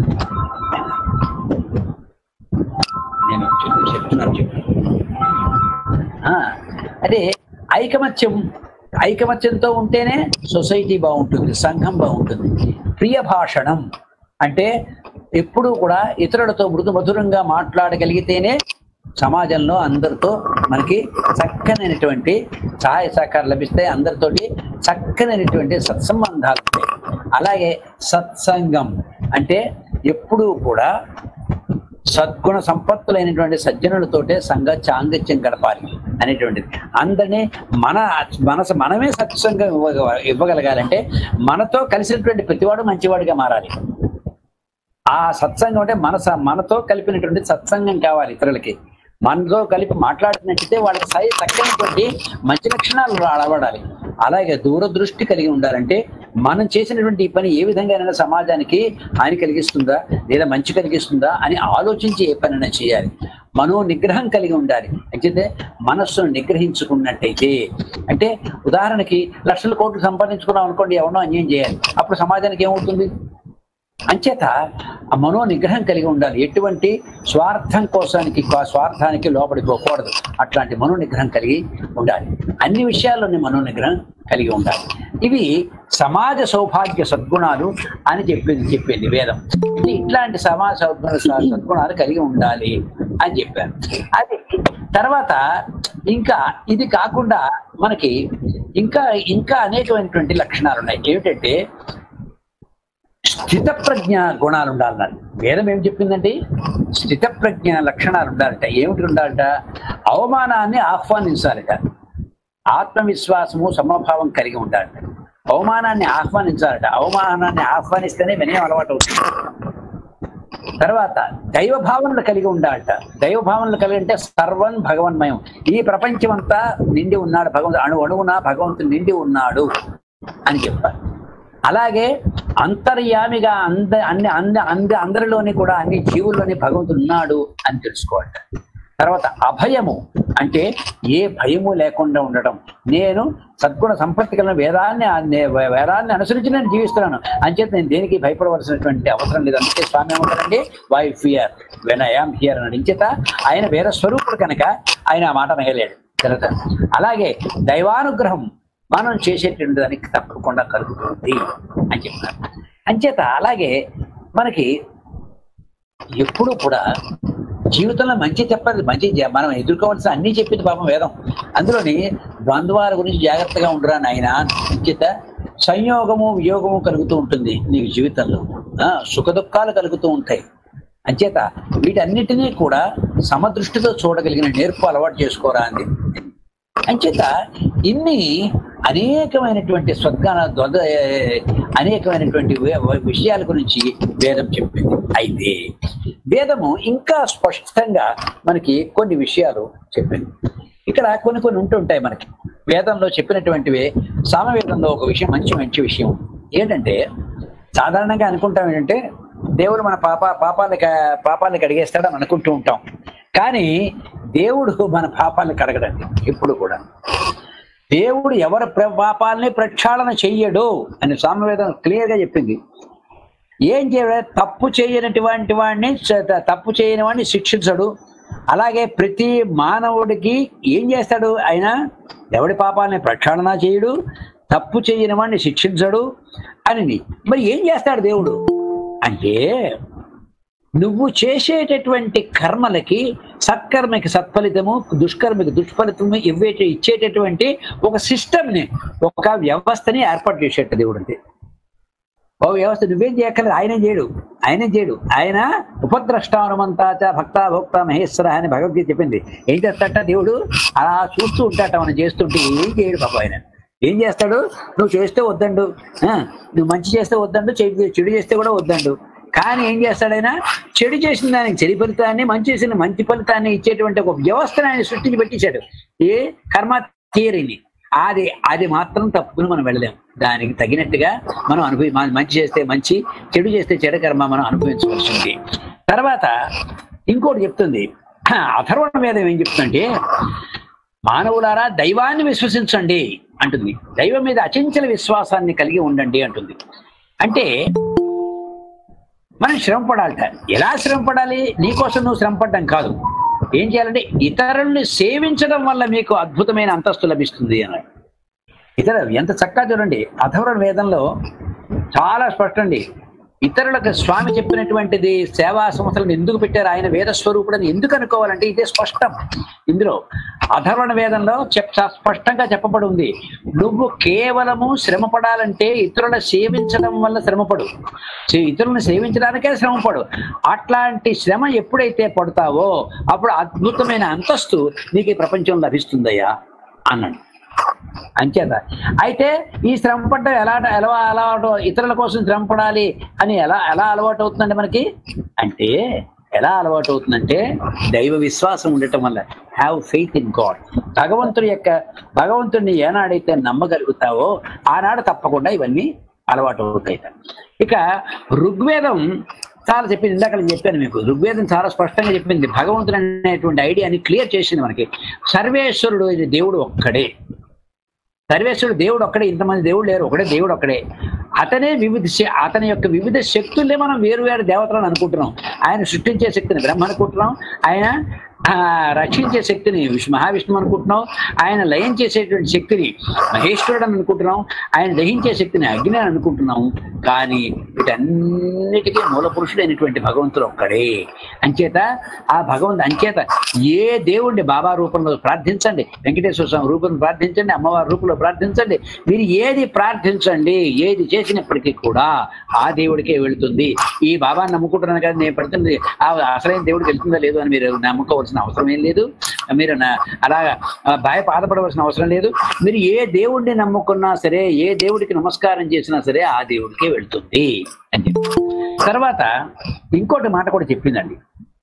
నేను చెప్- చెప్తున్నాను చెప్పు ఆ, అదే ఐకమత్యం ఐకమత్యంతో ఉంటేనే సొసైటీ బాగుంటుంది సంఘం బాగుంటుంది ప్రియ భాషణం అంటే ఎప్పుడూ కూడా ఇతరులతో మృదు మధురంగా మాట్లాడగలిగితేనే సమాజంలో అందరితో మనకి చక్కనైనటువంటి సహాయ సహకారం లభిస్తాయి అందరితోటి చక్కనైనటువంటి సత్సంబంధాలు ఉంటాయి అలాగే సత్సంగం అంటే ఎప్పుడూ కూడా సద్గుణ సంపత్తులైనటువంటి సజ్జనులతోటే సంఘ చాంగత్యం గడపాలి అనేటువంటిది అందరినీ మన మనసు మనమే సత్సంగం ఇవ్వగ ఇవ్వగలగాలంటే మనతో కలిసినటువంటి ప్రతివాడు మంచివాడిగా మారాలి ఆ సత్సంగం అంటే మనస మనతో కలిపినటువంటి సత్సంగం కావాలి ఇతరులకి మనతో కలిపి మాట్లాడుతున్నట్టయితే వాళ్ళకి సై చక్కనటువంటి మంచి లక్షణాలు అలవడాలి అలాగే దూరదృష్టి కలిగి ఉండాలంటే మనం చేసినటువంటి ఈ పని ఏ విధంగా సమాజానికి హాని కలిగిస్తుందా లేదా మంచి కలిగిస్తుందా అని ఆలోచించి ఏ పనైనా చేయాలి మనో నిగ్రహం కలిగి ఉండాలి అయితే మనస్సును నిగ్రహించుకున్నట్టయితే అంటే ఉదాహరణకి లక్షల కోట్లు సంపాదించుకున్నాం అనుకోండి ఎవరినో అన్యాయం చేయాలి అప్పుడు సమాజానికి ఏమవుతుంది అంచేత ఆ మనో నిగ్రహం కలిగి ఉండాలి ఎటువంటి స్వార్థం కోసానికి స్వార్థానికి లోపడిపోకూడదు అట్లాంటి మనో నిగ్రహం కలిగి ఉండాలి అన్ని విషయాల్లోని మనో నిగ్రహం కలిగి ఉండాలి ఇవి సమాజ సౌభాగ్య సద్గుణాలు అని చెప్పింది చెప్పింది వేదం ఇది ఇట్లాంటి సమాజ సద్గుణ సద్గుణాలు కలిగి ఉండాలి అని చెప్పారు అది తర్వాత ఇంకా ఇది కాకుండా మనకి ఇంకా ఇంకా అనేకమైనటువంటి లక్షణాలు ఉన్నాయి ఏమిటంటే స్థిత ప్రజ్ఞ గుణాలు ఉండాలన్నారు వేదం ఏం చెప్పిందండి స్థిత ప్రజ్ఞ లక్షణాలు ఉండాలట ఏమిటి ఉండాలట అవమానాన్ని ఆహ్వానించాలట ఆత్మవిశ్వాసము సమభావం కలిగి ఉండాలట అవమానాన్ని ఆహ్వానించాలట అవమానాన్ని ఆహ్వానిస్తేనే వినయం అలవాటు అవుతుంది తర్వాత దైవ భావనలు కలిగి ఉండాలట దైవ భావనలు కలిగి అంటే సర్వం భగవన్మయం ఈ ప్రపంచం అంతా నిండి ఉన్నాడు భగవంతుడు అణు అణువున భగవంతుడు నిండి ఉన్నాడు అని చెప్పారు అలాగే అంతర్యామిగా అంద అన్ని అంద అంద అందరిలోని కూడా అన్ని జీవుల్లోని భగవంతుడు ఉన్నాడు అని తెలుసుకోవాలి తర్వాత అభయము అంటే ఏ భయము లేకుండా ఉండడం నేను సద్గుణ సంపత్తి కలిగిన వేదాన్ని నే- వేదాన్ని అనుసరించి నేను జీవిస్తున్నాను అంచేత నేను దేనికి భయపడవలసినటువంటి అవసరం లేదు అందుకే స్వామి ఏమంటారండి why fear when I am here అని ఇంచేత ఆయన వేరే స్వరూపుడు కనుక ఆయన ఆ మాట మిగలేడు తర్వాత అలాగే దైవానుగ్రహం మనం చేసేటువంటి దానికి తప్పకుండా కలుగుతుంది అని చెప్తారు అంచేత అలాగే మనకి ఎప్పుడు కూడా జీవితంలో మంచి చెప్పాలి మంచి చే- మనం ఎదుర్కోవాల్సిన అన్ని చెప్పింది పాపం వేదం అందులోని ద్వంద్వాల గురించి జాగ్రత్తగా ఉండరా నాయన అంచేత సంయోగము వియోగము కలుగుతూ ఉంటుంది నీకు జీవితంలో ఆ, సుఖ దుఃఖాలు కలుగుతూ ఉంటాయి అంచేత వీటన్నిటినీ కూడా సమదృష్టితో చూడగలిగిన నేర్పు అలవాటు చేసుకోరా అంది అంచేత ఇన్ని అనేకమైనటువంటి స్వర్గాల ద్వద అనేకమైనటువంటి వి- వి- విషయాల గురించి వేదం చెప్పింది అయితే వేదము ఇంకా స్పష్టంగా మనకి కొన్ని విషయాలు చెప్పింది ఇక్కడ కొన్ని కొన్ని ఉంటుంటాయి మనకి వేదంలో చెప్పినటువంటివి సామవేదంలో ఒక విషయం మంచి మంచి విషయం ఏంటంటే సాధారణంగా అనుకుంటాం ఏంటంటే దేవుడు మన పాప పాపాలని క- పాపాలని కడిగేస్తాడని అనుకుంటూ ఉంటాం కానీ దేవుడు మన పాపాలని కడగడండి ఎప్పుడు కూడా దేవుడు ఎవరి ప్ర- పాపాలని ప్రక్షాళన చెయ్యడు అని సామవేదం క్లియర్ గా చెప్పింది ఏం చేయడు తప్పు చేయనటువంటి వాడిని చ- తప్పు చేయని వాడిని శిక్షించడు అలాగే ప్రతి మానవుడికి ఏం చేస్తాడు ఆయన ఎవడి పాపాలని ప్రక్షాళన చేయడు తప్పు చేయని వాడిని శిక్షించడు అని మరి ఏం చేస్తాడు దేవుడు అంటే నువ్వు చేసేటటువంటి కర్మలకి సత్కర్మకి సత్ఫలితము దుష్కర్మకి దుష్ఫలితము ఇవ్వేట ఇచ్చేటటువంటి ఒక సిస్టమ్ని ఒక వ్యవస్థని ఏర్పాటు చేసేట దేవుడు అంటే ఓ వ్యవస్థ నువ్వేం చేయక్కర్లేదు ఆయనే చేయడు ఆయనే చేయడు ఆయన ఉపద్రష్టానుమంతాచ భక్త భోక్త మహేశ్వర అని భగవద్గీత చెప్పింది ఏం చేస్తాట దేవుడు అలా చూస్తూ ఉంటాట మనం చేస్తుంటే ఏం చేయడు పాప ఆయన ఏం చేస్తాడు నువ్వు చేస్తే వద్దండు ఆ, నువ్వు మంచి చేస్తే వద్దండు చెడు చెడు చేస్తే కూడా వద్దండు కానీ ఏం చేస్తాడైనా చెడు చేసిన దానికి చెడు ఫలితాన్ని మంచి చేసిన మంచి ఫలితాన్ని ఇచ్చేటువంటి ఒక వ్యవస్థను ఆయన సృష్టించి పెట్టించాడు ఏ కర్మ థియరీని అది అది మాత్రం తప్పుకుని మనం వెళ్ళలేం దానికి తగినట్టుగా మనం అనుభవి మన- మంచి చేస్తే మంచి చెడు చేస్తే చెడు కర్మ మనం అనుభవించవలసింది తర్వాత ఇంకోటి చెప్తుంది అథర్వణ వేదం ఏం చెప్తుందంటే మానవులారా దైవాన్ని విశ్వసించండి అంటుంది దైవం మీద అచంచల విశ్వాసాన్ని కలిగి ఉండండి అంటుంది అంటే మనం శ్రమ పడాలట ఎలా శ్రమ పడాలి నీకోసం నువ్వు శ్రమ పడ్డం కాదు ఏం చేయాలంటే ఇతరుల్ని సేవించడం వల్ల మీకు అద్భుతమైన అంతస్తు లభిస్తుంది అన్నాడు ఇతర ఎంత చక్కగా చూడండి అథవరణ వేదంలో చాలా స్పష్టం అండి ఇతరులకు స్వామి చెప్పినటువంటిది సేవా సంస్థలను ఎందుకు పెట్టారు ఆయన వేద స్వరూపుడని ఎందుకు అనుకోవాలంటే ఇదే స్పష్టం ఇందులో అధర్వణ వేదంలో చెప్ స్పష్టంగా చెప్పబడి ఉంది నువ్వు కేవలము శ్రమ పడాలంటే ఇతరుల సేవించడం వల్ల శ్రమపడు చే- ఇతరులను సేవించడానికే శ్రమపడు అట్లాంటి శ్రమ ఎప్పుడైతే పడతావో అప్పుడు అద్భుతమైన అంతస్తు నీకు ఈ ప్రపంచం లభిస్తుందయ్యా అన్నాడు అంచేత అయితే ఈ శ్రమ పడ్డం ఎలా ఎలా అలవాటు ఇతరుల కోసం శ్రమ పడాలి అని ఎలా ఎలా అలవాటు అవుతుందండి మనకి అంటే ఎలా అలవాటు అవుతుందంటే దైవ విశ్వాసం ఉండటం వల్ల హ్యావ్ ఫెయిత్ ఇన్ గాడ్ భగవంతుడి యొక్క భగవంతుడిని ఏనాడైతే నమ్మగలుగుతావో ఆనాడు తప్పకుండా ఇవన్నీ అలవాటు అవుతాయి ఇక ఋగ్వేదం చాలా చెప్పింది ఇందాక నేను చెప్పాను మీకు ఋగ్వేదం చాలా స్పష్టంగా చెప్పింది భగవంతుడు అనేటువంటి ఐడియాని క్లియర్ చేసింది మనకి సర్వేశ్వరుడు ఇది దేవుడు ఒక్కడే సర్వేశ్వరుడు దేవుడు ఒక్కడే ఇంతమంది దేవుడు లేరు ఒకడే దేవుడు ఒక్కడే అతనే వివిధ శ- అతని యొక్క వివిధ శక్తులే మనం వేరు వేరు దేవతలను అనుకుంటున్నాం ఆయన సృష్టించే శక్తిని బ్రహ్మ అనుకుంటున్నాం ఆయన ఆ, రక్షించే శక్తిని విష్ణు మహావిష్ణువు అనుకుంటున్నాం ఆయన లయం చేసేటువంటి శక్తిని మహేశ్వరుడు అని అనుకుంటున్నాం ఆయన దహించే శక్తిని అగ్ని అని అనుకుంటున్నాం కానీ వీటన్నిటికీ మూల పురుషుడైనటువంటి భగవంతుడు ఒక్కడే అంచేత ఆ భగవంతు అంచేత ఏ దేవుణ్ణి బాబా రూపంలో ప్రార్థించండి వెంకటేశ్వర స్వామి రూపంలో ప్రార్థించండి అమ్మవారి రూపంలో ప్రార్థించండి మీరు ఏది ప్రార్థించండి ఏది చేసినప్పటికీ కూడా ఆ దేవుడికే వెళుతుంది ఈ బాబాని నమ్ముకుంటున్నాను కదా నేను పెడుతుంది ఆ అసలైన దేవుడికి వెళ్తుందా లేదు అని మీరు నమ్ముకోవాల్సిన అవసరం ఏం లేదు మీరు నా- అలా ఆ, భయ బాధపడవలసిన అవసరం లేదు మీరు ఏ దేవుడిని నమ్ముకున్నా సరే ఏ దేవుడికి నమస్కారం చేసినా సరే ఆ దేవుడికే వెళ్తుంది అని చెప్పి తర్వాత ఇంకోటి మాట కూడా చెప్పిందండి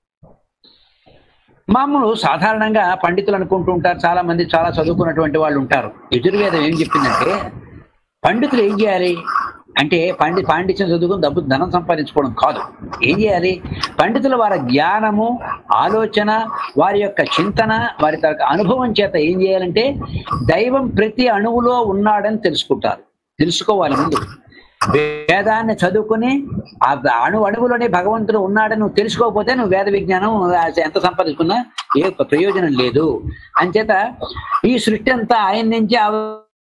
మామూలు సాధారణంగా పండితులు అనుకుంటూ ఉంటారు చాలా మంది చాలా చదువుకున్నటువంటి వాళ్ళు ఉంటారు యజుర్వేదం ఏం చెప్పిందంటే పండితులు ఏం చేయాలి అంటే పండి పాండిత్యం చదువుకుని డబ్బు ధనం సంపాదించుకోవడం కాదు ఏం చేయాలి పండితుల వారి జ్ఞానము ఆలోచన వారి యొక్క చింతన వారి యొక్క అనుభవం చేత ఏం చేయాలంటే దైవం ప్రతి అణువులో ఉన్నాడని తెలుసుకుంటారు తెలుసుకోవాలి ముందు వేదాన్ని చదువుకుని ఆ అణు అణువులోనే భగవంతుడు ఉన్నాడని నువ్వు తెలుసుకోకపోతే నువ్వు వేద విజ్ఞానం ఎంత సంపాదించుకున్నా ఏ ప్రయోజనం లేదు అంచేత ఈ సృష్టి అంతా ఆయన నుంచి ఆవ-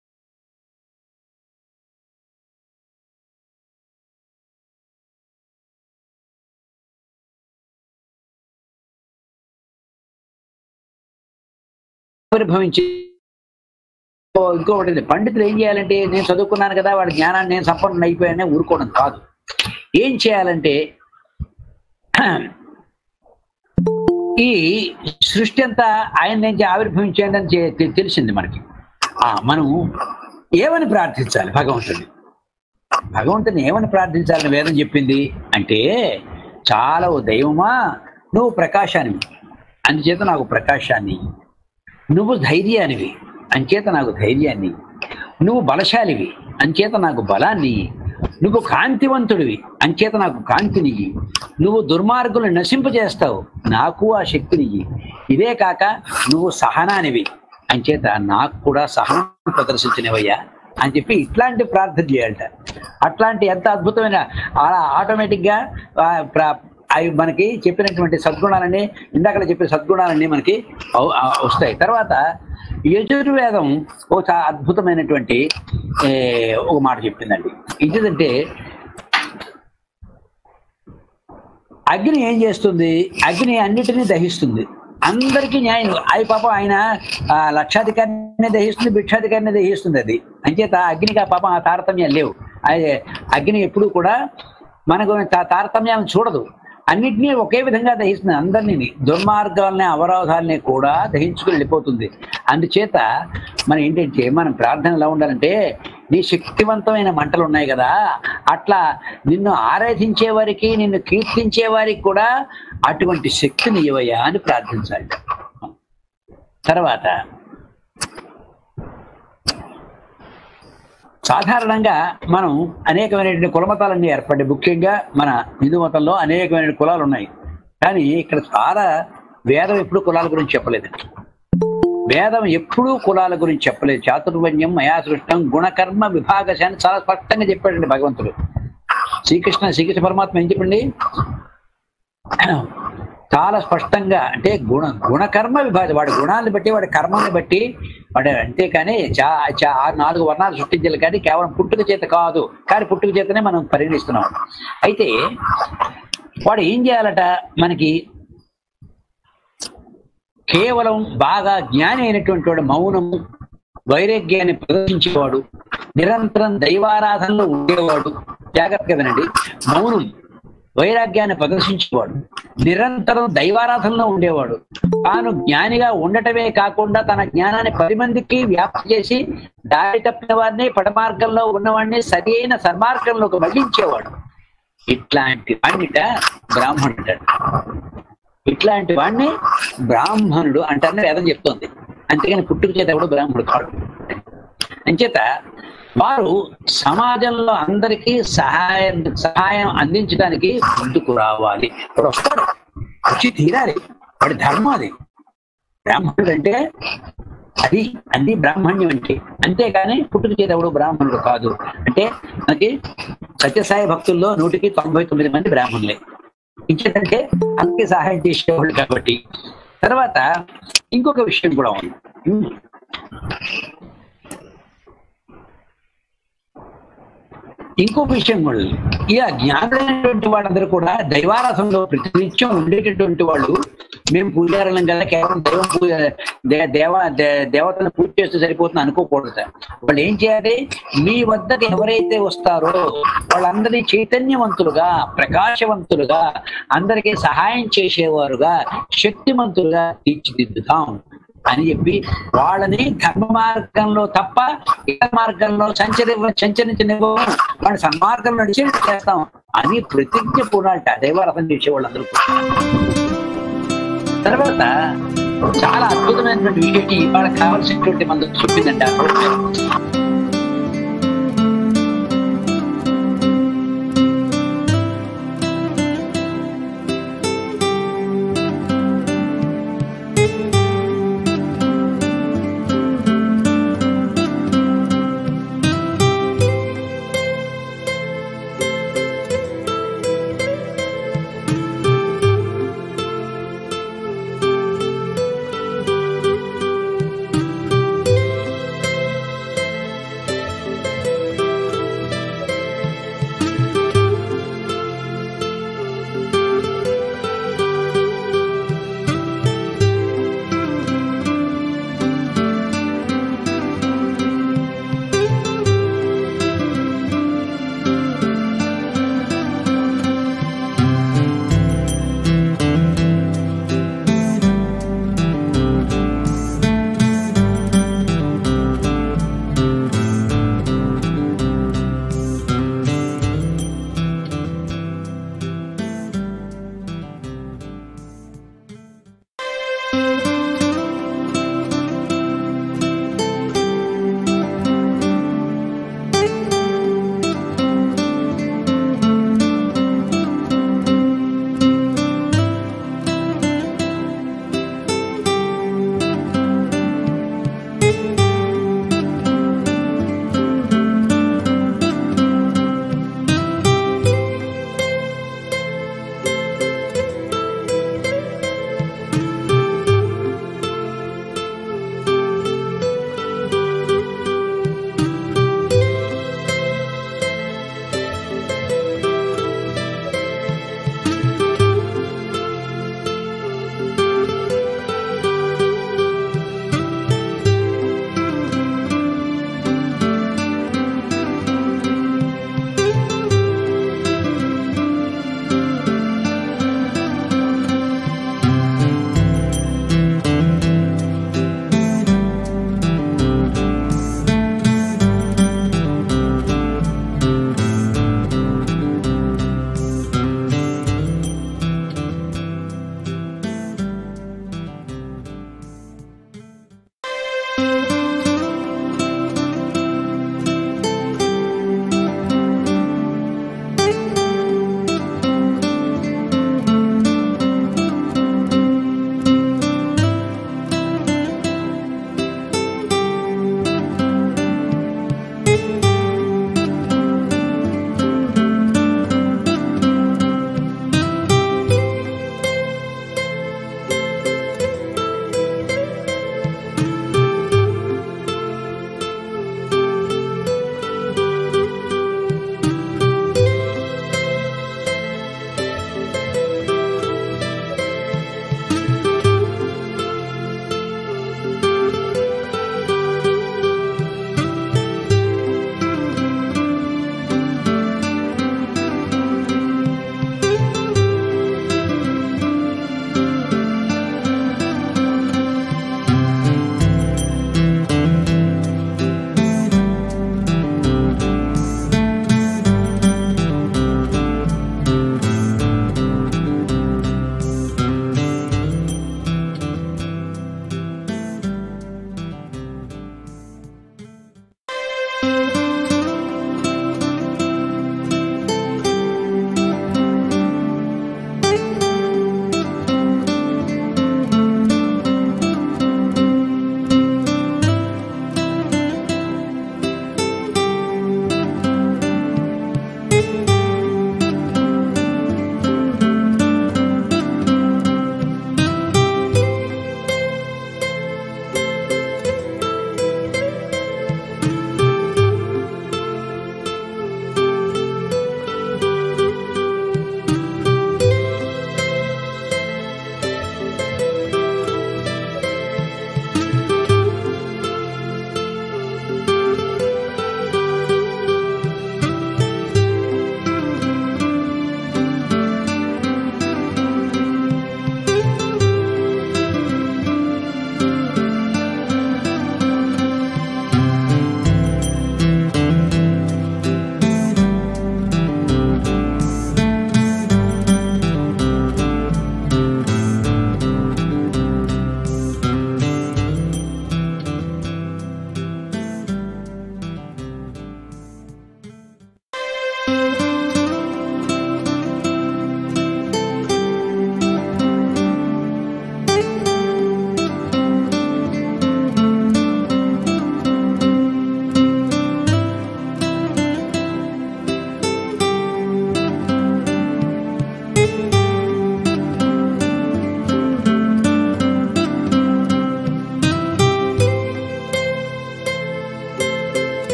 ఆవిర్భవించి ఇంకొకటి ఉంది. పండితులు ఏం చేయాలంటే నేను చదువుకున్నాను కదా వాడి జ్ఞానాన్ని నేను సంపన్నం అయిపోయానే ఊరుకోవడం కాదు ఏం చేయాలంటే ఈ సృష్టి అంతా ఆయన నుంచి ఆవిర్భవించేదని చె- తె- తెలిసింది మనకి ఆ మనము ఏమని ప్రార్థించాలి భగవంతుడిని భగవంతుని ఏమని ప్రార్థించాలని వేదం చెప్పింది అంటే చాలా ఓ దైవమా నువ్వు ప్రకాశానివి అందుచేత నాకు ప్రకాశాన్ని నువ్వు ధైర్యానివి అంచేత నాకు ధైర్యాన్ని నువ్వు బలశాలివి అంచేత నాకు బలాన్ని నువ్వు కాంతివంతుడివి అంచేత నాకు కాంతిని నువ్వు దుర్మార్గులను నశింపజేస్తావు నాకు ఆ శక్తిని ఇదే కాక నువ్వు సహనానివి అంచేత నాకు కూడా సహనం ప్రదర్శించినవయ్యా అని చెప్పి ఇట్లాంటి ప్రార్థన చేయాలట అట్లాంటి ఎంత అద్భుతమైన అలా ఆటోమేటిక్గా ఆ, ప్ర- అవి మనకి చెప్పినటువంటి సద్గుణాలన్నీ ఇందాక చెప్పిన సద్గుణాలన్నీ మనకి అవ్- ఆ వస్తాయి తర్వాత యజుర్వేదం ఒక చాలా అద్భుతమైనటువంటి ఏ, ఒక మాట చెప్పిందండి ఏంటంటే అగ్ని ఏం చేస్తుంది అగ్ని అన్నిటినీ దహిస్తుంది అందరికీ న్యాయం అయి పాపం ఆయన ఆ, లక్షాధికారిని దహిస్తుంది భిక్షాధికారిని దహిస్తుంది అది అంచేత అగ్నికి ఆ పాపం ఆ తారతమ్యాలు లేవు అది అగ్ని ఎప్పుడు కూడా మనకు తా- తారతమ్యాలను చూడదు అన్నిటినీ ఒకే విధంగా దహిస్తుంది అందరినీ దుర్మార్గాలని అవరోధాలని కూడా దహించుకుని వెళ్ళిపోతుంది అందుచేత మనం ఏంటంటే మనం ప్రార్థన ఎలా ఉండాలంటే నీ శక్తివంతమైన మంటలు ఉన్నాయి కదా అట్లా నిన్ను ఆరాధించే వారికి నిన్ను కీర్తించే వారికి కూడా అటువంటి శక్తిని ఇవ్వయా అని ప్రార్థించాలి తర్వాత సాధారణంగా మనం అనేకమైనటువంటి కులమతాలన్నీ ఏర్పడ్డాయి ముఖ్యంగా మన హిందూ మతంలో అనేకమైన కులాలు ఉన్నాయి కానీ ఇక్కడ చాలా వేదం ఎప్పుడు కులాల గురించి చెప్పలేదు వేదం ఎప్పుడూ కులాల గురించి చెప్పలేదు చాతుర్వర్ణ్యం మయా సృష్టం గుణకర్మ విభాగశాన్ని చాలా స్పష్టంగా చెప్పాడండి భగవంతుడు శ్రీకృష్ణ శ్రీకృష్ణ పరమాత్మ ఏం చెప్పండి చాలా స్పష్టంగా అంటే గుణ గుణకర్మ విభాగం వాడి గుణాలను బట్టి వాడి కర్మాన్ని బట్టి వాడు అంతేకాని చా చా ఆ నాలుగు వర్ణాలు సృష్టించాలి కానీ కేవలం పుట్టుక చేత కాదు కానీ పుట్టుక చేతనే మనం పరిగణిస్తున్నాం అయితే వాడు ఏం చేయాలట మనకి కేవలం బాగా జ్ఞాని అయినటువంటి వాడు మౌనము వైరాగ్యాన్ని ప్రదర్శించేవాడు నిరంతరం దైవారాధనలో ఉండేవాడు జాగ్రత్తగా వినండి మౌనం వైరాగ్యాన్ని ప్రదర్శించేవాడు నిరంతరం దైవారాధనలో ఉండేవాడు తాను జ్ఞానిగా ఉండటమే కాకుండా తన జ్ఞానాన్ని పది మందికి వ్యాప్తి చేసి దారి తప్పిన వారిని పడమార్గంలో ఉన్నవాడిని సరైన సన్మార్గంలోకి మళ్లించేవాడు ఇట్లాంటి వాణ్ణిట బ్రాహ్మణుడు ఇట్లాంటి వాడిని బ్రాహ్మణుడు అంటారని వేదం చెప్తోంది అంతేగాని పుట్టుక చేత కూడా బ్రాహ్మణుడు కాడు అంచేత వారు సమాజంలో అందరికీ సహాయం సహాయం అందించడానికి ముందుకు రావాలి వాడు వస్తాడు వచ్చి తీరాలి వాడి ధర్మం అది బ్రాహ్మణుడు అంటే అది అది బ్రాహ్మణ్యం అంటే అంతేగాని పుట్టుక చేతవుడు బ్రాహ్మణుడు కాదు అంటే మనకి సత్యసాయి భక్తుల్లో నూటికి తొంభై తొమ్మిది మంది బ్రాహ్మణులే ఇంకేంటంటే అందరికీ సహాయం చేసేవాళ్ళు కాబట్టి తర్వాత ఇంకొక విషయం కూడా ఉంది ఉమ్. ఇంకొక విషయం కూడా ఉంది. ఇక జ్ఞానులైనటువంటి వాళ్ళందరూ కూడా దైవారాధనలో ప్రతినిత్యం ఉండేటటువంటి వాళ్ళు మేము పూజారులం కదా కేవలం దైవం పూజ దే- దేవ దే- దేవతను పూజ చేస్తే సరిపోతుంది అనుకోకూడదు సార్. వాళ్ళు ఏం చేయాలి మీ వద్దకు ఎవరైతే వస్తారో వాళ్ళందరినీ చైతన్యవంతులుగా ప్రకాశవంతులుగా అందరికీ సహాయం చేసేవారుగా శక్తిమంతులుగా తీర్చిదిద్దుతాం అని చెప్పి వాళ్ళని ధర్మ మార్గంలో తప్ప ఇతర మార్గంలో సంచరి సంచరించనివ్వం వాళ్ళని సన్మార్గంలో నడిచి చేస్తాం అని ప్రతిజ్ఞ పూనాలట దైవారథం చేసే వాళ్ళందరూ కూడా. తర్వాత చాలా అద్భుతమైనటువంటి విషయం ఇవాళ కావాల్సినటువంటి మనకు చెప్పిందంట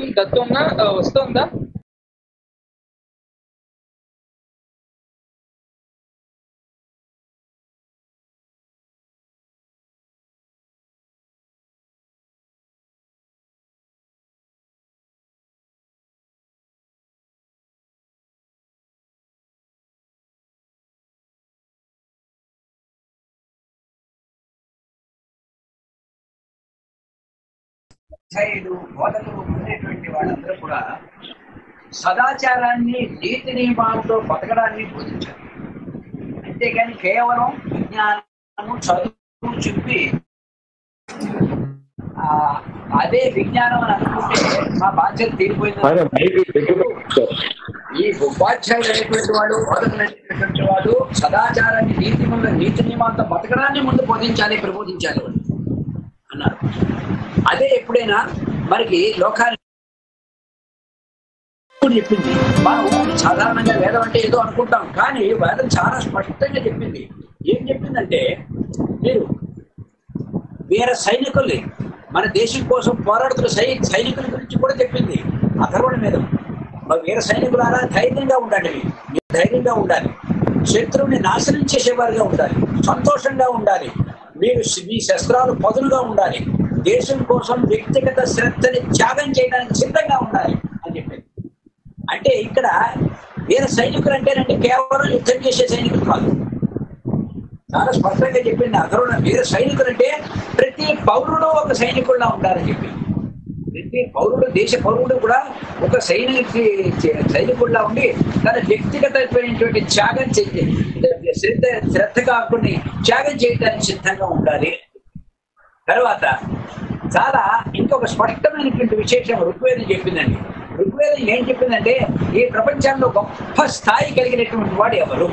దత్తు అన్న వస్తుందా ఉపాధ్యాయులు బోధకులు ఉండేటువంటి వాళ్ళందరూ కూడా సదాచారాన్ని నీతి నియమాలతో బతకడాన్ని బోధించారు అంతేగాని కేవలం విజ్ఞానము చదువు చెప్పి ఆ, అదే విజ్ఞానం అని అనుకుంటే మా బాధ్యత తీరిపోయింది ఆయన మైక్ దగ్గర సార్ ఈ ఉపాధ్యాయులు అనేటువంటి వాడు బోధకులు అనేటువంటి వాడు సదాచారాన్ని నీతి ముందు నీతి నియమాలతో బతకడాన్ని ముందు బోధించాలి ప్రబోధించాలి వాడు అన్నారు అదే ఎప్పుడైనా మనకి లోకాన్ని చెప్పింది మనం సాధారణంగా వేదం అంటే ఏదో అనుకుంటాం కానీ వేదం చాలా స్పష్టంగా చెప్పింది ఏం చెప్పిందంటే మీరు వీర సైనికుల్ని మన దేశం కోసం పోరాడుతున్న సై సైనికుల గురించి కూడా చెప్పింది అథర్వణ మీద మా వీర సైనికులారా ధైర్యంగా ఉండండి మీరు ధైర్యంగా ఉండాలి శత్రువుని నాశనం చేసేవారుగా ఉండాలి సంతోషంగా ఉండాలి మీరు మీ శస్త్రాలు పదులుగా ఉండాలి దేశం కోసం వ్యక్తిగత శ్రద్ధని త్యాగం చేయడానికి సిద్ధంగా ఉండాలి అని చెప్పింది అంటే ఇక్కడ వీర సైనికులు అంటేనంటే కేవలం యుద్ధం చేసే సైనికులు కాదు చాలా స్పష్టంగా చెప్పింది అధరుణ వీర సైనికులు అంటే ప్రతి పౌరుడు ఒక సైనికుల్లా ఉండాలని చెప్పి ప్రతి పౌరుడు దేశ పౌరుడు కూడా ఒక సైనిక సైనికుల్లా ఉండి తన వ్యక్తిగతమైనటువంటి త్యాగం చేసి శ్రద్ధ శ్రద్ధ కాకుండా త్యాగం చేయడానికి సిద్ధంగా ఉండాలి తర్వాత చాలా ఇంకొక స్పష్టమైనటువంటి విశేషం ఋగ్వేదం చెప్పిందండి ఋగ్వేదం ఏం చెప్పిందంటే ఈ ప్రపంచంలో గొప్ప స్థాయి కలిగినటువంటి వాడు ఎవరు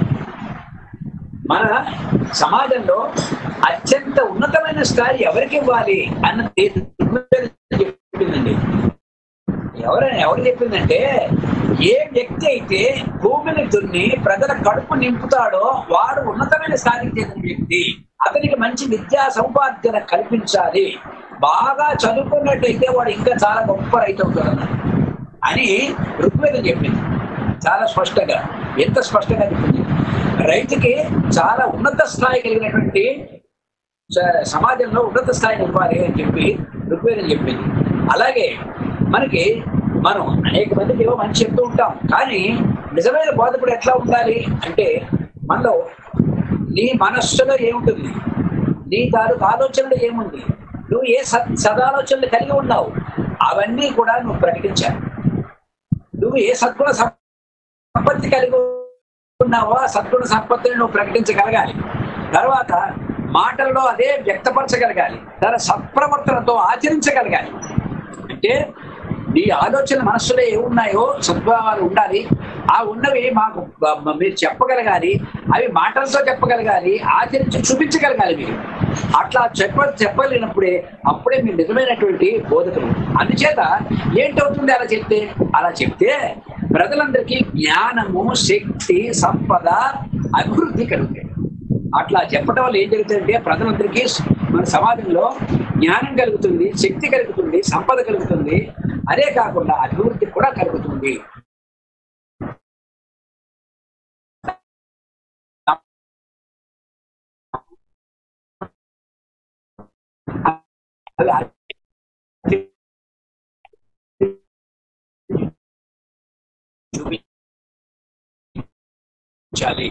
మన సమాజంలో అత్యంత ఉన్నతమైన స్థాయి ఎవరికి ఇవ్వాలి అన్నది ఋగ్వేదం చెప్పిందండి ఎవరైనా ఎవరు చెప్పిందంటే ఏ వ్యక్తి అయితే భూమిని దున్ని ప్రజల కడుపు నింపుతాడో వాడు ఉన్నతమైన స్థాయికి చెందిన వ్యక్తి అతనికి మంచి విద్యా సముపార్జన కల్పించాలి బాగా చదువుకున్నట్టయితే వాడు ఇంకా చాలా గొప్ప రైతు అవుతాడు అని ఋగ్వేదం చెప్పింది చాలా స్పష్టంగా ఎంత స్పష్టంగా చెప్పింది రైతుకి చాలా ఉన్నత స్థాయి కలిగినటువంటి స- సమాజంలో ఉన్నత స్థాయిని ఇవ్వాలి అని చెప్పి ఋగ్వేదం చెప్పింది అలాగే మనకి మనం అనేక మందికి ఏవో మంచి చెప్తూ ఉంటాం కానీ నిజమైన బోధకుడు ఎట్లా ఉండాలి అంటే మనలో నీ మనస్సులో ఏముంటుంది నీ తాలూకు ఆలోచనలో ఏముంది నువ్వు ఏ సద్ సదాలోచనలు కలిగి ఉన్నావు అవన్నీ కూడా నువ్వు ప్రకటించాలి నువ్వు ఏ సద్గుణ సంపత్తి కలిగి ఉన్నావో ఆ సద్గుణ సంపత్తిని నువ్వు ప్రకటించగలగాలి తర్వాత మాటలలో అదే వ్యక్తపరచగలగాలి తన సత్ప్రవర్తనతో ఆచరించగలగాలి అంటే నీ ఆలోచన మనస్సులో ఏమున్నాయో సద్భావాలు ఉండాలి ఆ ఉన్నవి మాకు బ- బ- మీరు చెప్పగలగాలి అవి మాటలతో చెప్పగలగాలి ఆచరించి చూపించగలగాలి మీరు అట్లా చెప్ప చెప్పలేనప్పుడే అప్పుడే మీరు నిజమైనటువంటి బోధకులు అందుచేత ఏంటవుతుంది అలా చెప్తే అలా చెప్తే ప్రజలందరికీ జ్ఞానము శక్తి సంపద అభివృద్ధి కలుగుతాయి అట్లా చెప్పడం వల్ల ఏం జరుగుతుందంటే ప్రజలందరికీ మన సమాజంలో జ్ఞానం కలుగుతుంది శక్తి కలుగుతుంది సంపద కలుగుతుంది అదే కాకుండా అభివృద్ధి కూడా కలుగుతుంది అలా చూపించాలి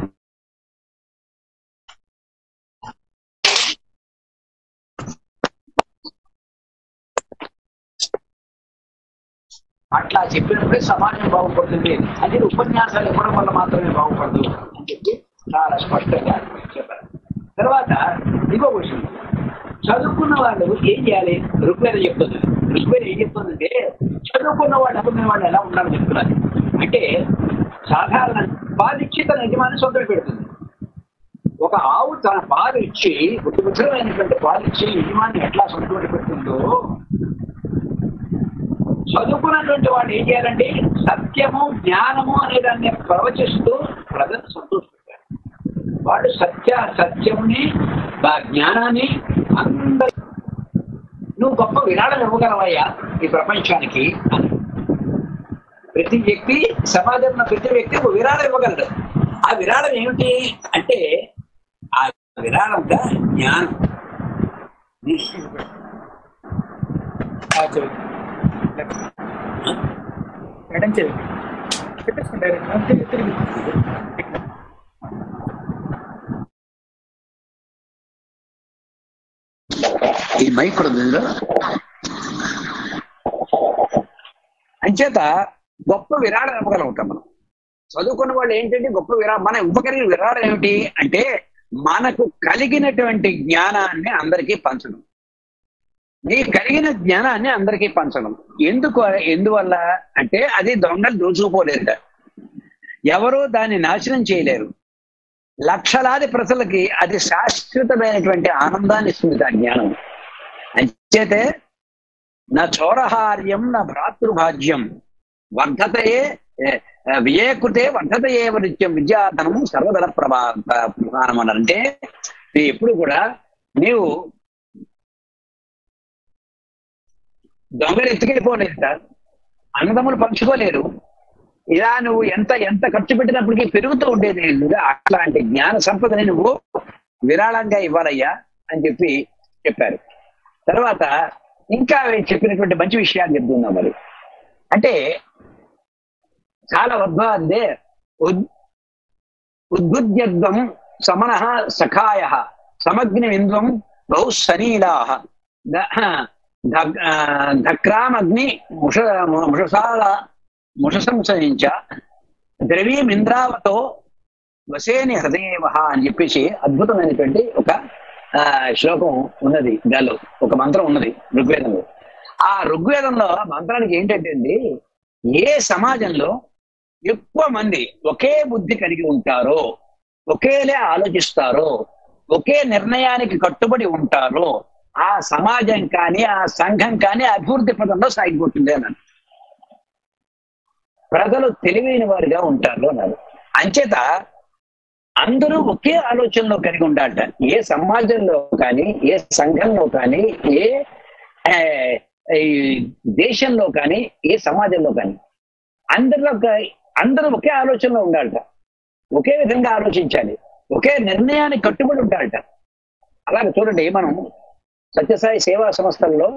అట్లా చెప్పినప్పుడే సమాజం బాగుపడుతుంది అది ఉపన్యాసాలు ఇవ్వడం వల్ల మాత్రమే బాగుపడదు అని చెప్పి చాలా స్పష్టంగా చెప్పారు తర్వాత ఇంకో క్వశ్చన్ చదువుకున్న వాళ్ళు ఏం చేయాలి ఋగ్వేదం చెప్తుంది ఋగ్వేదం ఏం చెప్తుందంటే చదువుకున్న వాళ్ళు అనుకునే వాళ్ళు ఎలా ఉండాలని చెప్తున్నారు అంటే సాధారణ పాలిచ్చి తన యజమాని సొంతం పెడుతుంది ఒక ఆవు తన పాలు ఇచ్చి బుద్ధిబుద్ధమైనటువంటి పాలు ఇచ్చి యజమాని ఎట్లా సొంతం పెడుతుందో చదువుకున్నటువంటి వాడు ఏం చేయాలంటే సత్యము జ్ఞానము అనే దాన్ని ప్రవచిస్తూ ప్రజలు సంతోషపెట్టారు వాడు సత్య సత్యముని ఆ జ్ఞానాన్ని అందరి నువ్వు గొప్ప విరాళం ఇవ్వగలవయ్యా ఈ ప్రపంచానికి అని ప్రతి వ్యక్తి సమాజంలో ఉన్న ప్రతి వ్యక్తి ఒక విరాళం ఇవ్వగలడు ఆ విరాళం ఏమిటి అంటే ఆ విరాళంగా జ్ఞానం ఆ చెవి ఎడం చెవి పెట్టేసుకుంటారు తిరిగి తిరిగి ఈ మైక్ కూడా ఉంది ఇందులో. అంచేత గొప్ప విరాళం ఇవ్వగలుగుతాం మనం చదువుకున్న వాళ్ళు ఏంటంటే గొప్ప విరాళం మన ఇవ్వగలిగిన విరాళం ఏమిటి అంటే మనకు కలిగినటువంటి జ్ఞానాన్ని అందరికీ పంచడం నీకు కలిగిన జ్ఞానాన్ని అందరికీ పంచడం ఎందుకు ఎందువల్ల అంటే అది దొంగలు దోచుకుపోలేరుట ఎవరూ దాన్ని నాశనం చేయలేరు లక్షలాది ప్రజలకి అది శాశ్వతమైనటువంటి ఆనందాన్ని ఇస్తుంది ఆ జ్ఞానం అంచేతే నా చౌరహార్యం నా భ్రాతృభాజ్యం వర్ధతయే ఏ, వ్యయకృతే వర్ధతయే నిత్యం విద్యాధనం సర్వధన ప్రభా ప్ర- ప్రధానం అని అంటే నువ్వు ఎప్పుడు కూడా నీవు దొంగలు ఎత్తుకెళ్ళిపోలేదు సార్ అన్నదమ్ములు పంచుకోలేరు ఇలా నువ్వు ఎంత ఎంత ఖర్చు పెట్టినప్పటికీ పెరుగుతూ ఉండేది ఇల్లుగా అట్లాంటి జ్ఞాన సంపదని నువ్వు విరాళంగా ఇవ్వాలయ్యా అని చెప్పి చెప్పారు తర్వాత ఇంకా చెప్పినటువంటి మంచి విషయాలు చెప్తున్నాం మరి అంటే చాలా వద్వాందే ఉద్ ఉద్బుద్ధ్యద్వం సమన సఖాయ సమగ్నివింద్వం బహు సనీలా ధక్రామగ్ని ముష ముషసాల ముషసంసరించ ద్రవీమింద్రావతో వసేని హృదయవ అని చెప్పేసి అద్భుతమైనటువంటి ఒక ఆ, శ్లోకం ఉన్నది దానిలో ఒక మంత్రం ఉన్నది ఋగ్వేదంలో ఆ ఋగ్వేదంలో మంత్రానికి ఏంటంటే అండి ఏ సమాజంలో ఎక్కువ మంది ఒకే బుద్ధి కలిగి ఉంటారో ఒకేలే ఆలోచిస్తారో ఒకే నిర్ణయానికి కట్టుబడి ఉంటారో ఆ సమాజం కానీ ఆ సంఘం కానీ అభివృద్ధి పదంలో సాగిపోతుంది అన్నాడు ప్రజలు తెలివైన వారిగా ఉంటారు అన్నారు అంచేత అందరూ ఒకే ఆలోచనలో కలిగి ఉండాలట ఏ సమాజంలో కానీ ఏ సంఘంలో కానీ ఏ ఆ, ఈ దేశంలో కానీ ఏ సమాజంలో కానీ అందరిలో ఒక- అందరూ ఒకే ఆలోచనలో ఉండాలట ఒకే విధంగా ఆలోచించాలి ఒకే నిర్ణయానికి కట్టుబడి ఉండాలట అలాగే చూడండి మనం సత్యసాయి సేవా సంస్థల్లో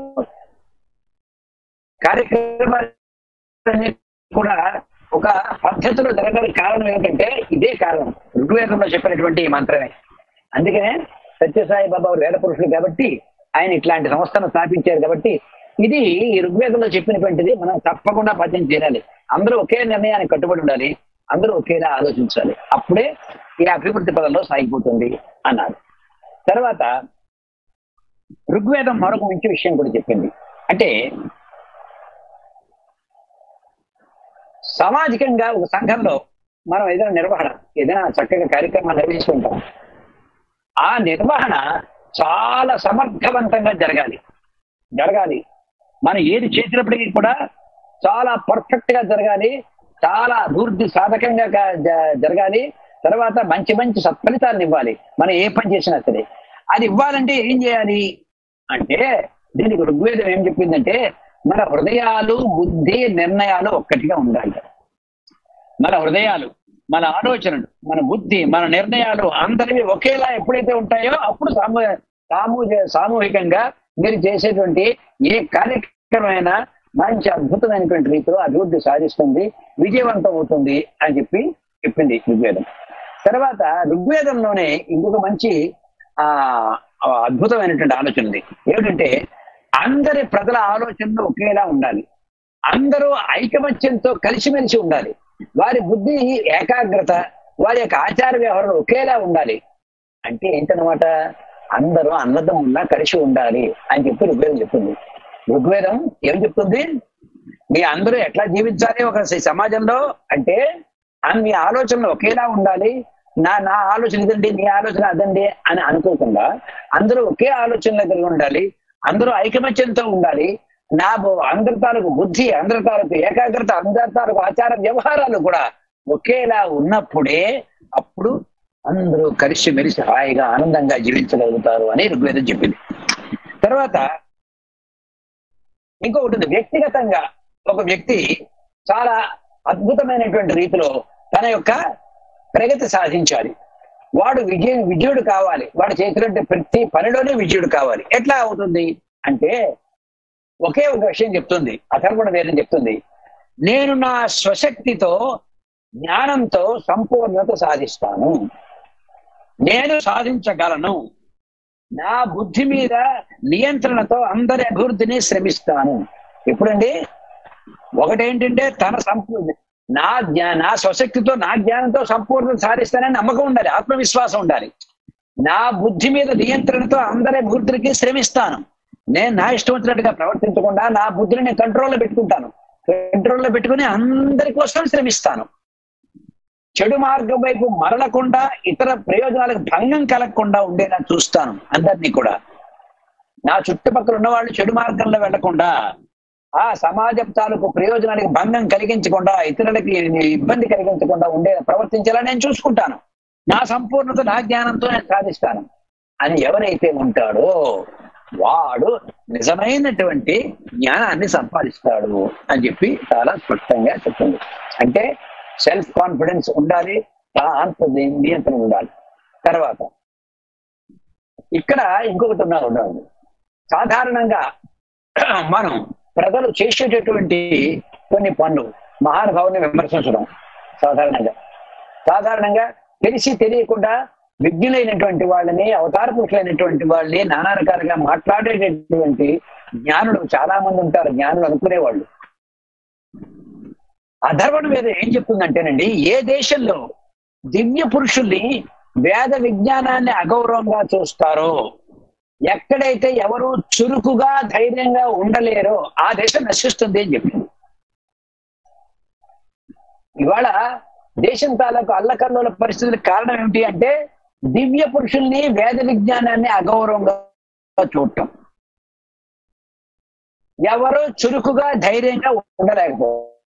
కార్యక్రమాలు కూడా ఒక పద్ధతిలో జరగడానికి కారణం ఏమిటంటే ఇదే కారణం ఋగ్వేదంలో చెప్పినటువంటి ఈ మంత్రమే అందుకనే సత్యసాయి బాబా వారు వేద పురుషుడు కాబట్టి ఆయన ఇట్లాంటి సంస్థను స్థాపించారు కాబట్టి ఇది ఈ ఋగ్వేదంలో చెప్పినటువంటిది మనం తప్పకుండా పద్యం చేయాలి అందరూ ఒకే నిర్ణయానికి కట్టుబడి ఉండాలి అందరూ ఒకేలా ఆలోచించాలి అప్పుడే ఈ అభివృద్ధి పదంలో సాగిపోతుంది అన్నారు తర్వాత ఋగ్వేదం మరొక మంచి విషయం కూడా చెప్పింది అంటే సామాజికంగా ఒక సంఘంలో మనం ఏదైనా నిర్వహణ ఏదైనా చక్కగా కార్యక్రమాలు నిర్వహిస్తుంటాం ఆ నిర్వహణ చాలా సమర్థవంతంగా జరగాలి జరగాలి మనం ఏది చేసినప్పటికీ కూడా చాలా పర్ఫెక్ట్ గా జరగాలి చాలా అభివృద్ధి సాధకంగా గా- జ- జరగాలి తర్వాత మంచి మంచి సత్ఫలితాలను ఇవ్వాలి మనం ఏ పని చేసినా సరే అది ఇవ్వాలంటే ఏం చేయాలి అంటే దీనికి ఋగ్వేదం ఏం చెప్పిందంటే మన హృదయాలు బుద్ధి నిర్ణయాలు ఒక్కటిగా ఉండాలి మన హృదయాలు మన ఆలోచనలు మన బుద్ధి మన నిర్ణయాలు అందరివి ఒకేలా ఎప్పుడైతే ఉంటాయో అప్పుడు సామూ సామూహ సామూహికంగా మీరు చేసేటువంటి ఏ కార్యక్రమైనా మంచి అద్భుతమైనటువంటి రీతిలో అభివృద్ధి సాధిస్తుంది విజయవంతం అవుతుంది అని చెప్పి చెప్పింది ఋగ్వేదం తర్వాత ఋగ్వేదంలోనే ఇంకొక మంచి ఆ ఆ అద్భుతమైనటువంటి ఆలోచన ఉంది ఏమిటంటే అందరి ప్రజల ఆలోచనలు ఒకేలా ఉండాలి అందరూ ఐకమత్యంతో కలిసిమెలిసి ఉండాలి వారి బుద్ధి ఏకాగ్రత వారి యొక్క ఆచార వ్యవహారం ఒకేలా ఉండాలి అంటే ఏంటనమాట అందరూ అన్నదమ్ముల్లా కలిసి ఉండాలి అని చెప్పి ఋగ్వేదం చెప్తుంది ఋగ్వేదం ఏం చెప్తుంది మీ అందరూ ఎట్లా జీవించాలి ఒక స- సమాజంలో అంటే ఆ మీ ఆలోచనలు ఒకేలా ఉండాలి నా నా ఆలోచన ఇదండి నీ ఆలోచన అదండి అని అనుకోకుండా అందరూ ఒకే ఆలోచనలో కలిగి ఉండాలి అందరూ ఐకమత్యంతో ఉండాలి నా బు- అందరి తాలూకు బుద్ధి అందరి తాలూకు ఏకాగ్రత అందరి తాలూకు ఆచార వ్యవహారాలు కూడా ఒకేలా ఉన్నప్పుడే అప్పుడు అందరూ కలిసి మెలిసి హాయిగా ఆనందంగా జీవించగలుగుతారు అని ఋగ్వేదం చెప్పింది తర్వాత ఇంకొకటి ఉంది వ్యక్తిగతంగా ఒక వ్యక్తి చాలా అద్భుతమైనటువంటి రీతిలో తన యొక్క ప్రగతి సాధించాలి వాడు విజయ విజయుడు కావాలి వాడు చేసినటువంటి ప్రతి పనిలోనే విజయుడు కావాలి ఎట్లా అవుతుంది అంటే ఒకే ఒక విషయం చెప్తుంది అథర్వణ వేదం చెప్తుంది నేను నా స్వశక్తితో జ్ఞానంతో సంపూర్ణత సాధిస్తాను నేను సాధించగలను నా బుద్ధి మీద నియంత్రణతో అందరి అభివృద్ధిని శ్రమిస్తాను ఎప్పుడండి ఒకటేంటంటే తన సంపూ నా జ్ఞా నా స్వశక్తితో నా జ్ఞానంతో సంపూర్ణ సాధిస్తానని నమ్మకం ఉండాలి ఆత్మవిశ్వాసం ఉండాలి నా బుద్ధి మీద నియంత్రణతో అందరి అభివృద్ధికి శ్రమిస్తాను నేను నా ఇష్టం వచ్చినట్టుగా ప్రవర్తించకుండా నా బుద్ధిని నేను కంట్రోల్లో పెట్టుకుంటాను కంట్రోల్లో పెట్టుకుని అందరి కోసం శ్రమిస్తాను చెడు మార్గం వైపు మరలకుండా ఇతర ప్రయోజనాలకు భంగం కలగకుండా ఉండేలా చూస్తాను అందరినీ కూడా నా చుట్టుపక్కల ఉన్న వాళ్ళు చెడు మార్గంలో వెళ్లకుండా ఆ సమాజం తాలూకు ప్రయోజనానికి భంగం కలిగించకుండా ఇతరులకి ఇబ్బంది కలిగించకుండా ఉండే ప్రవర్తించేలా నేను చూసుకుంటాను నా సంపూర్ణత నా జ్ఞానంతో నేను సాధిస్తాను అని ఎవరైతే ఉంటాడో వాడు నిజమైనటువంటి జ్ఞానాన్ని సంపాదిస్తాడు అని చెప్పి చాలా స్పష్టంగా చెప్తుంది అంటే సెల్ఫ్ కాన్ఫిడెన్స్ ఉండాలి ఆ ఆత్మ నియంత్రణ ఉండాలి తర్వాత ఇక్కడ ఇంకొకటి ఉన్నా ఉండాలి సాధారణంగా మనం ప్రజలు చేసేటటువంటి కొన్ని పనులు మహానుభావుని విమర్శించడం సాధారణంగా సాధారణంగా తెలిసి తెలియకుండా విజ్ఞులైనటువంటి వాళ్ళని అవతార పురుషులైనటువంటి వాళ్ళని నానా రకాలుగా మాట్లాడేటటువంటి జ్ఞానులు చాలా మంది ఉంటారు జ్ఞానులు అనుకునేవాళ్ళు అధర్వణ మీద ఏం చెప్తుందంటేనండి ఏ దేశంలో దివ్య పురుషుల్ని వేద విజ్ఞానాన్ని అగౌరవంగా చూస్తారో ఎక్కడైతే ఎవరు చురుకుగా ధైర్యంగా ఉండలేరో ఆ దేశం నశిస్తుంది అని చెప్పింది ఇవాళ దేశం తాలూకు అల్లకల్లోల పరిస్థితులకు కారణం ఏమిటి అంటే దివ్య పురుషుల్ని వేద విజ్ఞానాన్ని అగౌరవంగా చూడటం ఎవరు చురుకుగా ధైర్యంగా ఉండలేకపో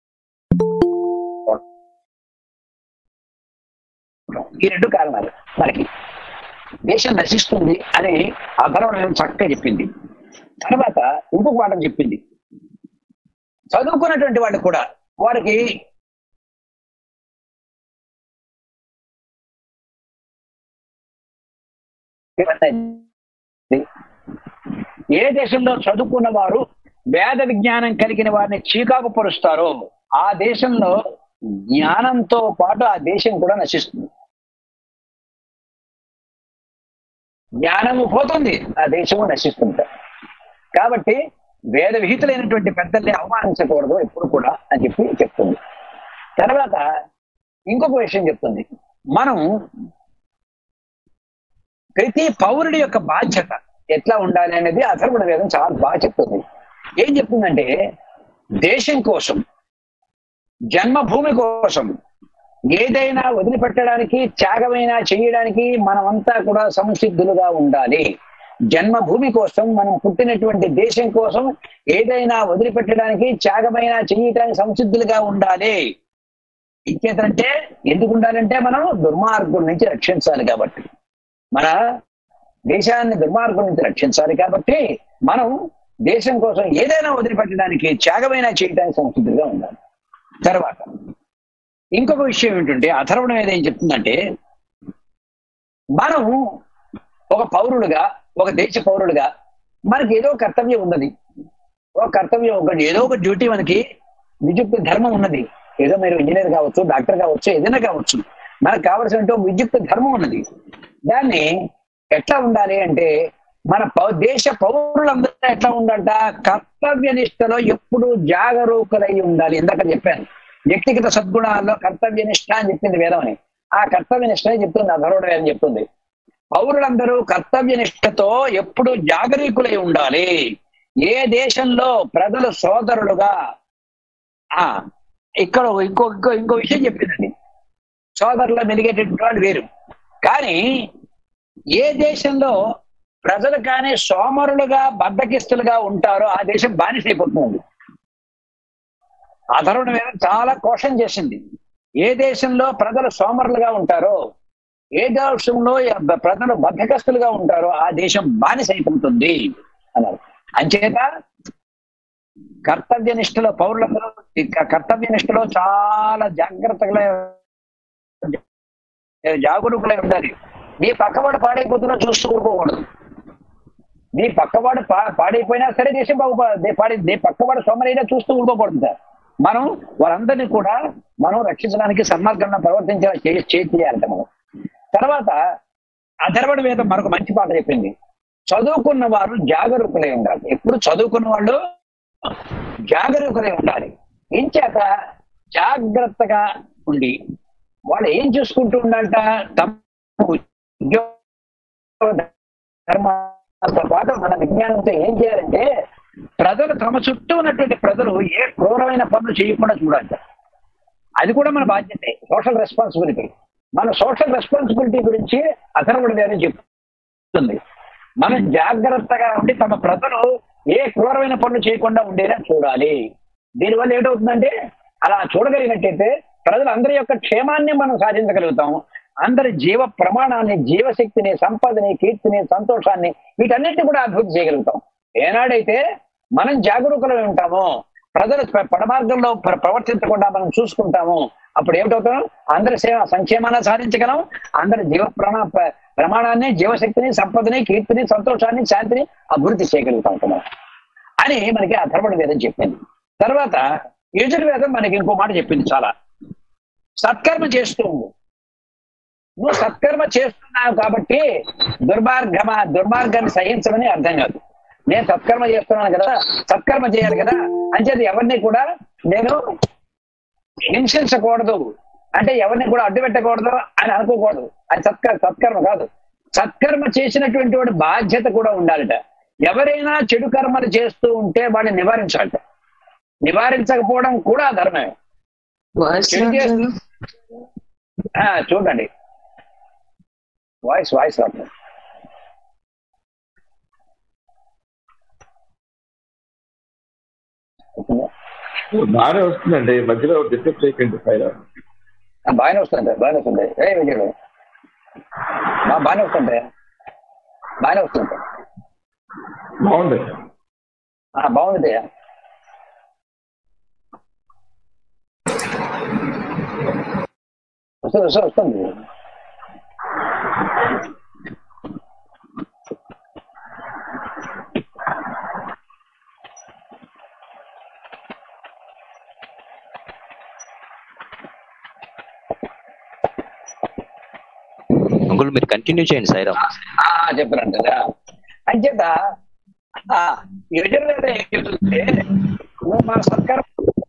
ఈ రెండు కారణాలు మనకి దేశం నశిస్తుంది అని అధర్వం చక్కగా చెప్పింది తర్వాత ఇంకొక మాట చెప్పింది చదువుకున్నటువంటి వాళ్ళు కూడా వారికి ఏ దేశంలో చదువుకున్న వారు వేద విజ్ఞానం కలిగిన వారిని చీకాకు పరుస్తారో ఆ దేశంలో జ్ఞానంతో పాటు ఆ దేశం కూడా నశిస్తుంది జ్ఞానము పోతుంది ఆ దేశము నశిస్తుంది కాబట్టి వేద విహితులైనటువంటి పెద్దల్ని అవమానించకూడదు ఎప్పుడు కూడా అని చెప్పి చెప్తుంది తర్వాత ఇంకొక విషయం చెప్తుంది మనం ప్రతి పౌరుడి యొక్క బాధ్యత ఎట్లా ఉండాలి అనేది అథర్వణ వేదం చాలా బాగా చెప్తుంది ఏం చెప్తుందంటే దేశం కోసం జన్మభూమి కోసం ఏదైనా వదిలిపెట్టడానికి త్యాగమైనా చేయడానికి మనమంతా కూడా సంసిద్ధులుగా ఉండాలి జన్మభూమి కోసం మనం పుట్టినటువంటి దేశం కోసం ఏదైనా వదిలిపెట్టడానికి త్యాగమైనా చేయటానికి సంసిద్ధులుగా ఉండాలి ఇంకేంటంటే ఎందుకు ఉండాలంటే మనం దుర్మార్గుల నుంచి రక్షించాలి కాబట్టి మన దేశాన్ని దుర్మార్గం నుంచి రక్షించాలి కాబట్టి మనం దేశం కోసం ఏదైనా వదిలిపెట్టడానికి త్యాగమైనా చేయడానికి సంసిద్ధులుగా ఉండాలి తర్వాత ఇంకొక విషయం ఏంటంటే అథర్వణం ఏదేం చెప్తుందంటే మనం ఒక పౌరుడుగా ఒక దేశ పౌరుడుగా మనకి ఏదో కర్తవ్యం ఉన్నది ఒక కర్తవ్యం ఒక ఏదో ఒక డ్యూటీ మనకి విద్యుక్త ధర్మం ఉన్నది ఏదో మీరు ఇంజనీర్ కావచ్చు డాక్టర్ కావచ్చు ఏదైనా కావచ్చు మనకు కావలసిన విద్యుక్త ధర్మం ఉన్నది దాన్ని ఎట్లా ఉండాలి అంటే మన పౌ- దేశ పౌరులందరూ ఎట్లా ఉండాలంట కర్తవ్య నిష్టలో ఎప్పుడు జాగరూకులై ఉండాలి ఇందాక చెప్పాను వ్యక్తిగత సద్గుణాల్లో కర్తవ్య నిష్ట అని చెప్పింది వేదమని ఆ కర్తవ్య నిష్ట చెప్తుంది అధరుడు వేదం చెప్తుంది పౌరులందరూ కర్తవ్య నిష్టతో ఎప్పుడు జాగరూకులై ఉండాలి ఏ దేశంలో ప్రజలు సోదరులుగా ఆ ఇక్కడ ఇంకో ఇంకో ఇంకో విషయం చెప్పిందండి సోదరులు మెలిగేటటువంటి వాళ్ళు వేరు కానీ ఏ దేశంలో ప్రజలు కానీ సోమరులుగా బద్దకిస్తులుగా ఉంటారో ఆ దేశం బానిసైపోతుంది అధరుణ వేదం చాలా కోషం చేసింది ఏ దేశంలో ప్రజలు సోమరులుగా ఉంటారో ఏ దేశంలో ప్రజలు బద్దకస్తులుగా ఉంటారో ఆ దేశం బానిసైపోతుంది అన్నారు అంచేత కర్తవ్య నిష్ఠలో పౌరులందరూ ఈ క- కర్తవ్య నిష్ఠలో చాలా జాగ్రత్తగా జాగరూకులై ఉండాలి నీ పక్కవాడు పాడైపోతున్నా చూస్తూ ఊరుకోకూడదు నీ పక్కవాడు పా- పాడైపోయినా సరే దేశం బాగుపడ పాడి నీ పక్కవాడు సోమరైనా చూస్తూ ఊరుకోకూడదు సార్ మనం వారందరినీ కూడా మనం రక్షించడానికి సన్మార్గంగా ప్రవర్తించేలా చే- చే- చేయాలంట మనం తర్వాత అధర్వణ వేదం మరొక మంచి పాట చెప్పింది చదువుకున్న వారు జాగరూకులై ఉండాలి ఎప్పుడు చదువుకున్న వాళ్ళు జాగరూకులై ఉండాలి ఇంచేత జాగ్రత్తగా ఉండి వాళ్ళు ఏం చూసుకుంటూ ఉండాలంట తమ ఉద్యోగ ధర్మాలతో పాటు మన విజ్ఞానంతో ఏం చేయాలంటే ప్రజలు తమ చుట్టూ ఉన్నటువంటి ప్రజలు ఏ క్రూరమైన పనులు చేయకుండా చూడాలి అది కూడా మన బాధ్యతే సోషల్ రెస్పాన్సిబిలిటీ మన సోషల్ రెస్పాన్సిబిలిటీ గురించి అథర్వణ వేరే చెప్తుంది మనం జాగ్రత్తగా ఉండి తమ ప్రజలు ఏ క్రూరమైన పనులు చేయకుండా ఉండేలా చూడాలి దీనివల్ల ఏమవుతుందంటే అలా చూడగలిగినట్టయితే ప్రజలందరి యొక్క క్షేమాన్ని మనం సాధించగలుగుతాం అందరి జీవ ప్రమాణాన్ని జీవశక్తిని సంపదని కీర్తిని సంతోషాన్ని వీటన్నిటిని కూడా అభివృద్ధి చేయగలుగుతాం ఏనాడైతే మనం జాగరూకులై ఉంటామో ప్రజలు ప్ర- పడమార్గంలో ప్ర- ప్రవర్తించకుండా మనం చూసుకుంటాము అప్పుడు ఏమిటవుతాం అందరి సేవ సంక్షేమాన్ని సాధించగలం అందరి జీవ ప్రమా ప్ర- ప్రమాణాన్ని జీవశక్తిని సంపదని కీర్తిని సంతోషాన్ని శాంతిని అభివృద్ధి చేయగలుగుతాం మనం అని మనకి అధర్వణ వేదం చెప్పింది తర్వాత యజుర్వేదం మనకి ఇంకో మాట చెప్పింది చాలా సత్కర్మ చేస్తూ ఉండు నువ్వు సత్కర్మ చేస్తున్నావు కాబట్టి దుర్మార్గమా దుర్మార్గాన్ని సహించమని అర్థం కాదు నేను సత్కర్మ చేస్తున్నాను కదా సత్కర్మ చేయాలి కదా అంచేది ఎవరిని కూడా నేను హింసించకూడదు అంటే ఎవరిని కూడా అడ్డు పెట్టకూడదు అని అనుకోకూడదు అది సత్కర్ సత్కర్మ కాదు సత్కర్మ చేసినటువంటి వాడి బాధ్యత కూడా ఉండాలట ఎవరైనా చెడు కర్మలు చేస్తూ ఉంటే వాడిని నివారించాలట నివారించకపోవడం కూడా ధర్మమే వాయిస్ చెడు చేస్తూ ఆ, చూడండి వాయిస్ వాయిస్ రావట్లేదు ఓకేనా? బాగానే వస్తుందండి మధ్యలో డిస్టర్బ్ చేయకండి ఫైర్ ఆ, బాగానే వస్తుంది బాగానే వస్తుంది ఏ విజయుడు బా- బాగానే వస్తుంది బాగానే వస్తుంది బాగుంది ఆ, బాగుంది వస్తుంది వస్తుంది వస్తుంది అంకుల్ మీరు కంటిన్యూ చేయండి సైరామ్ ఆ, చెప్తున్నాను కదా అంచేత ఆ, యజుర్వేదం ఏం చెప్తుంటే నువ్వు మా సత్కారం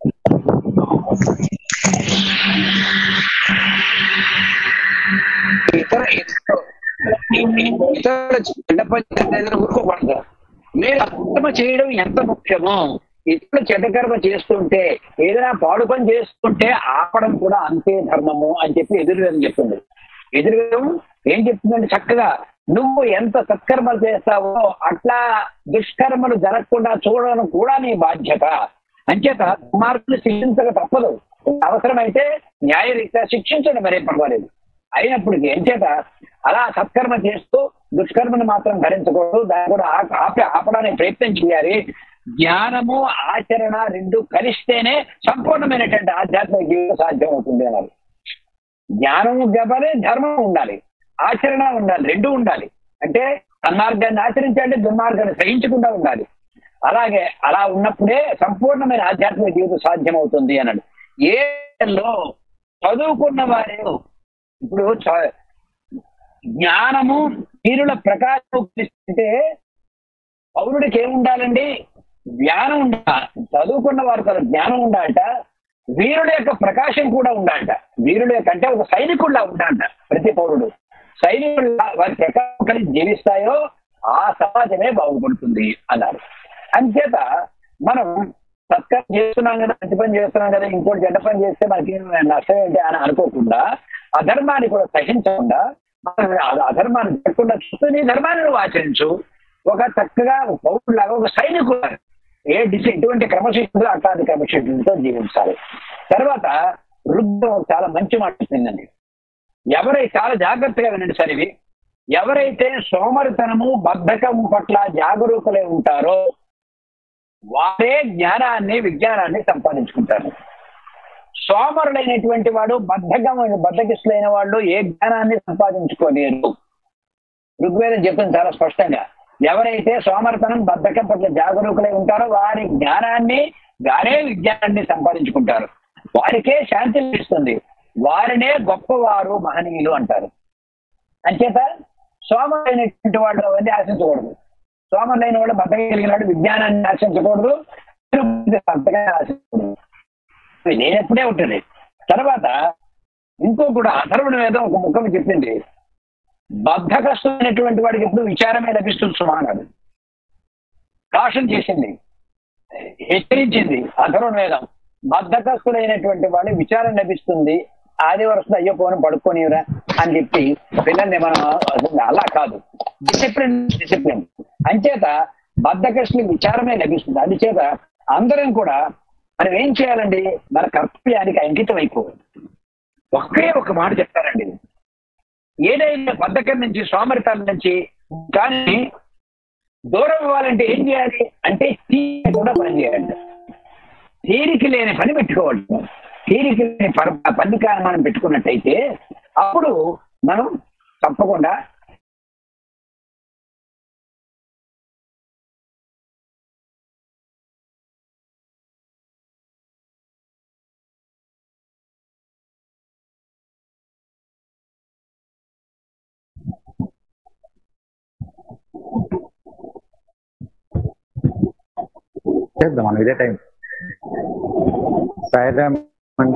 ఇతర ఇతర ఇతరుల చెడ్డ పని చేసేదని ఊరుకోకూడదు మీరు అక్రమ చేయడం ఎంత ముఖ్యమో ఇతరుల చెడ్డ కర్మ చేస్తుంటే ఏదైనా పాడు పని చేస్తుంటే ఆపడం కూడా అంతే ధర్మము అని చెప్పి ఎదురువేదం చెప్తుంది ఎదురువేదం ఏం చెప్తుందంటే చక్కగా నువ్వు ఎంత సత్కర్మలు చేస్తావో అట్లా దుష్కర్మలు జరగకుండా చూడడం కూడా నీ బాధ్యత అంచేత దుర్మార్గులు శిక్షించక తప్పదు అవసరమైతే న్యాయరీత్యా శిక్షించండి మరే పర్వాలేదు అయినప్పటికీ ఏం చేత అలా సత్కర్మ చేస్తూ దుష్కర్మను మాత్రం భరించకూడదు దాన్ని కూడా ఆప- ఆప ఆపడానికి ప్రయత్నం చేయాలి జ్ఞానము ఆచరణ రెండు కలిస్తేనే సంపూర్ణమైనటువంటి ఆధ్యాత్మిక జీవితం సాధ్యం అవుతుంది అన్నారు జ్ఞానము గబలే ధర్మం ఉండాలి ఆచరణ ఉండాలి రెండు ఉండాలి అంటే సన్మార్గాన్ని ఆచరించాలి దుర్మార్గాన్ని సహించకుండా ఉండాలి అలాగే అలా ఉన్నప్పుడే సంపూర్ణమైన ఆధ్యాత్మిక జీవితం సాధ్యం అవుతుంది అన్నాడు ఏలో చదువుకున్న వారు ఇప్పుడు చ- జ్ఞానము వీరుల ప్రకాశం అంటే పౌరుడికి ఏముండాలండి జ్ఞానం ఉండాలి చదువుకున్న వారికి అసలు జ్ఞానం ఉండాలట వీరుల యొక్క ప్రకాశం కూడా ఉండాలట వీరుల యొక్క అంటే ఒక సైనికుడిలా ఉండాలట ప్రతి పౌరుడు సైనికుడు వారి ప్రకాశం కలిసి జీవిస్తాయో ఆ సమాజమే బాగుపడుతుంది అన్నారు అంచేత మనం సత్కారం చేస్తున్నాం కదా మంచి పని చేస్తున్నాం కదా ఇంకోటి చెడ్డ పని చేస్తే మనకి నష్టం ఏంటి అని అనుకోకుండా అధర్మాన్ని కూడా సహించకుండా మనం అ- అధర్మాన్ని పెట్టకుండా చూస్తూ నీ ధర్మాన్ని నువ్వు ఆచరించు ఒక చక్కగా ఒక పౌరులాగా ఒక సైనికుడు ఏ డిసి ఎటువంటి క్రమశిక్షణ అట్లాంటి క్రమశిక్షణతో జీవించాలి తర్వాత రుద్రం చాలా మంచి మాట చెప్పిందండి ఎవరై చాలా జాగ్రత్తగా వినండి సార్ ఇవి ఎవరైతే సోమరితనము బద్ధకం పట్ల జాగరూకులై ఉంటారో వారే జ్ఞానాన్ని విజ్ఞానాన్ని సంపాదించుకుంటారు సోమరులైనటువంటి వాడు బద్ధకం బద్ధకిస్తులైన వాళ్ళు ఏ జ్ఞానాన్ని సంపాదించుకోలేరు ఋగ్వేదం చెప్తుంది చాలా స్పష్టంగా ఎవరైతే సోమరతనం బద్ధకం పట్ల జాగరూకులై ఉంటారో వారి జ్ఞానాన్ని వారే విజ్ఞానాన్ని సంపాదించుకుంటారు వారికే శాంతి లభిస్తుంది వారినే గొప్పవారు మహనీయులు అంటారు అంచేత సోమరైనటువంటి వాళ్ళు అవన్నీ ఆశించకూడదు సోమరులైన వాళ్ళు బద్దగా కలిగిన వాడు విజ్ఞానాన్ని ఆశించకూడదు బద్దగా ఆశించకూడదు ఇవి లేనప్పుడే ఉంటుంది తర్వాత ఇంకో కూడా అథర్వణ వేదం ఒక ముఖం చెప్పింది బద్ధకస్తున్నటువంటి వాడికి ఎప్పుడు విచారమే లభిస్తుంది సుమానాడు కాషన్ చేసింది హెచ్చరించింది అథర్వణ వేదం బద్ధకస్తులైనటువంటి వాడి విచారం లభిస్తుంది ఆదివరస్తుంది అయ్యో పోను పడుకోనివరా అని చెప్పి పిల్లల్ని మనం అలా కాదు డిసిప్లిన్ డిసిప్లిన్ అంచేత బద్ధకస్తులకు విచారమే లభిస్తుంది అందుచేత అందరం కూడా మనం ఏం చేయాలండి మన కర్తవ్యానికి అంకితం అయిపోవాలి ఒకే ఒక మాట చెప్తారండి ఏదైనా బద్ధకం నుంచి సోమరితనం నుంచి కానీ దూరం అవ్వాలంటే ఏం చేయాలి అంటే తీరిక కూడా పని చేయాలి తీరిక లేని పని పెట్టుకోవాలి తీరిక లేని పర- పని కానీ మనం పెట్టుకున్నట్టయితే అప్పుడు మనం తప్పకుండా చేద్దాం మనం ఇదే టైం సాయిరామ్ అండి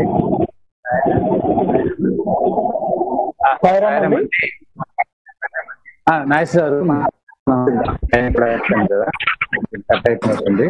ఆ, సాయిరామ్ అండి ఆ, నాయస్ గారు మా- మా- టైం కూడా అయిపోయింది కదా కట్ అయిపోతుంది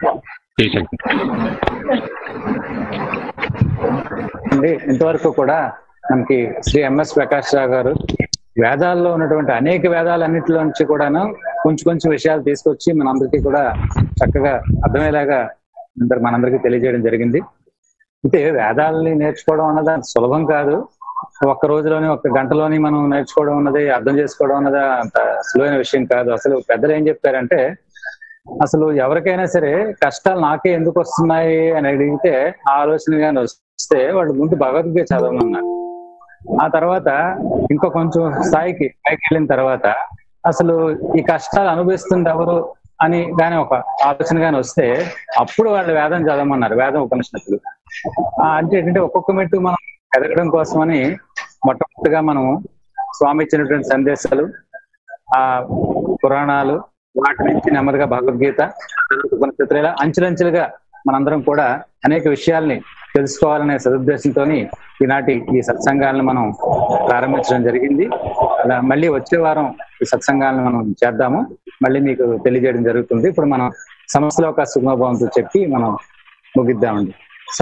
అండి ఇంతవరకు కూడా మనకి శ్రీ ఎంఎస్ ప్రకాష్ రావు గారు వేదాల్లో ఉన్నటువంటి అనేక వేదాలన్నింటిలో నుంచి కూడాను కొంచెం కొంచెం విషయాలు తీసుకొచ్చి మనందరికీ కూడా చక్కగా అర్థమయ్యేలాగా అందరు మనందరికీ తెలియజేయడం జరిగింది అయితే వేదాలని నేర్చుకోవడం అన్నది అంత సులభం కాదు ఒక్క రోజులోని ఒక్క గంటలోని మనం నేర్చుకోవడం అన్నది అర్థం చేసుకోవడం అన్నది అంత సులువైన విషయం కాదు అసలు పెద్దలు ఏం చెప్పారంటే అసలు ఎవరికైనా సరే కష్టాలు నాకే ఎందుకు వస్తున్నాయి అని అడిగితే ఆ ఆలోచన కానీ వస్తే వాళ్ళు ముందు భగవద్గీత చదవమన్నారు ఆ తర్వాత ఇంకో కొంచెం స్థాయికి పైకి వెళ్ళిన తర్వాత అసలు ఈ కష్టాలు అనుభవిస్తుంది ఎవరు అని గాని ఒక ఆలోచన గాని వస్తే అప్పుడు వాళ్ళు వేదం చదవమన్నారు వేదం ఉపనిషత్తులు ఆ, అంటే ఏంటంటే ఒక్కొక్క మెట్టు మనం ఎదగడం కోసమని మొట్టమొదటిగా మనం స్వామి ఇచ్చినటువంటి సందేశాలు ఆ పురాణాలు వాటి నుంచి నెమ్మదిగా భగవద్గీత ఉపనిషత్తులు ఇలా అంచెలంచెలుగా మనందరం కూడా అనేక విషయాల్ని తెలుసుకోవాలనే సదుద్దేశంతో ఈనాటి ఈ సత్సంగాలను మనం ప్రారంభించడం జరిగింది అలా మళ్ళీ వచ్చే వారం ఈ సత్సంగాలను మనం చేద్దాము మళ్ళీ మీకు తెలియజేయడం జరుగుతుంది ఇప్పుడు మనం సమస్యలో ఒక సుఖభావంతో చెప్పి మనం ముగిద్దామండి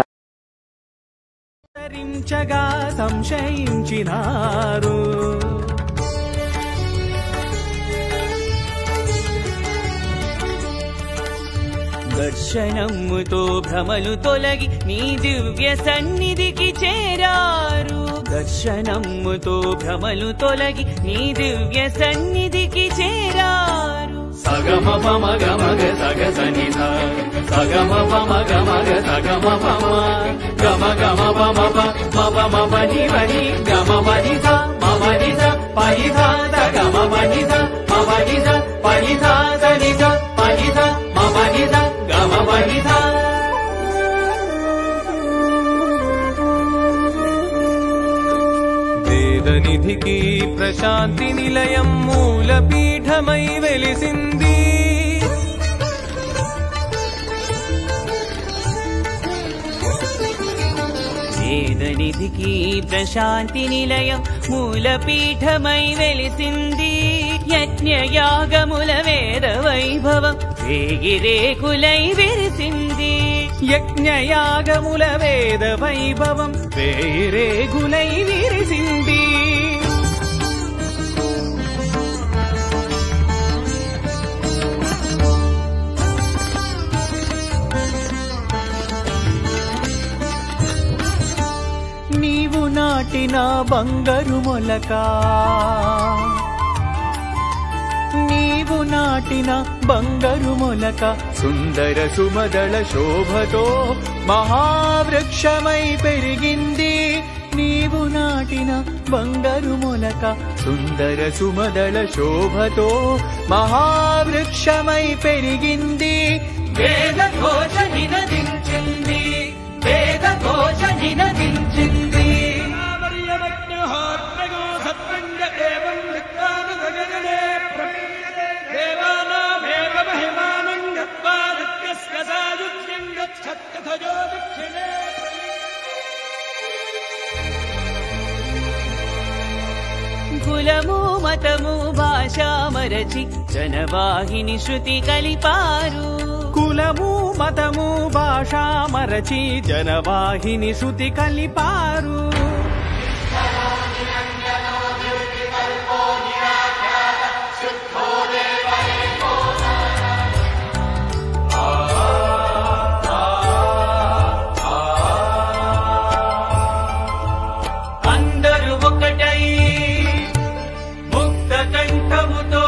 ధరించగా సంశయించినారు దర్శనముతో భ్రమలు తొలగి నీ దివ్య సన్నిధికి చేరారు దర్శనముతో భ్రమలు తొలగి నీ దివ్య సన్నిధికి చేరారు సగమ పమ గమగ సగ సని స సగమ పమ గమగ సగమ పమ గమ గమ పమ ప మమ మమ ని వని గమ మని స మమ ని స పని స ద గమ మని స మమ ని స పని స ద ని స పని స మమ ని స గమ మని స వేదనిధికి ప్రశాంతి నిలయం మూలపీఠమై వెలిసింది వేదనిధికి ప్రశాంతి నిలయం మూలపీఠమై వెలిసింది యజ్ఞయాగముల వేద వైభవం వేగిరేకులై విరిసింది యజ్ఞయాగముల వేద వైభవం వేరేగులై విరిసింది నీవు నాటిన బంగారు మొలక నీవు నాటిన బంగారు మొలక సుందర సుమదళ శోభతో మహావృక్షమై పెరిగింది నీవు నాటిన బంగారు మొలక సుందర సుమదళ శోభతో మహావృక్షమై పెరిగింది వేద ఘోష నినదించింది వేద ఘోష నినదించింది కులము మతము భాష మరచి జనవాహిని శృతి కలిపారు కులము మతము భాష మరచి జనవాహిని శృతి కలిపారు అందరూ ఒకటై ముక్త కంఠముతో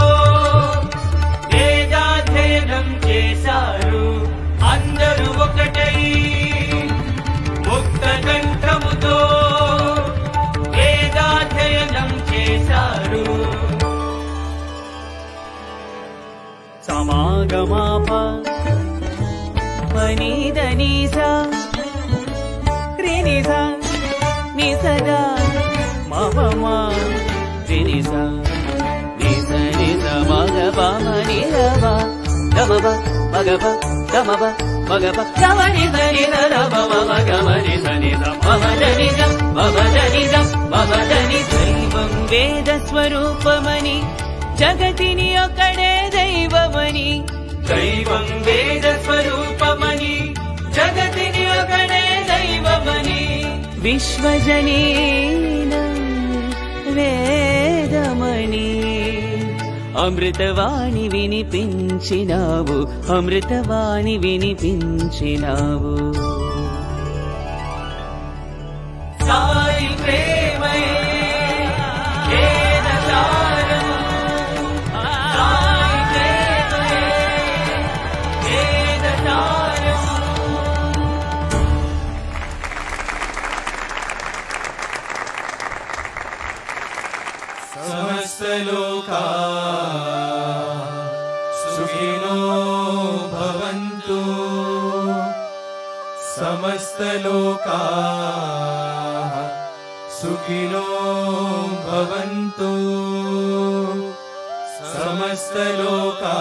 వేదాధ్యయనం చేశారు అందరూ ఒకటై ముక్త కంఠముతో వేదాధ్యయనం చేశారు సమాగమాప పనీదనీసా శ్రీనిసా నిసదా మమమా శ్రీనిసా నిస నిస మగ నిరవ గమవ మగవ గమవ మగవ గమ నిస నిస రవ మమ గమ నిస నిస మమ నిజ మమ నిజ మమ ని దైవం వేద స్వరూపమని జగతిని ఒక్కడే దైవమని దైవం వేద స్వరూపమని జగతిని ఒకడే దైవమని విశ్వజనీన వేదమణి అమృతవాణి వినిపించినావు అమృతవాణి వినిపించినావు సాయి ప్రేమయే వేదసారము. సాయి ప్రేమయే వేదసారము. समस्तलोका सुखिनो भवन्तु समस्तलोका सुखिनो भवन्तु समस्तलोका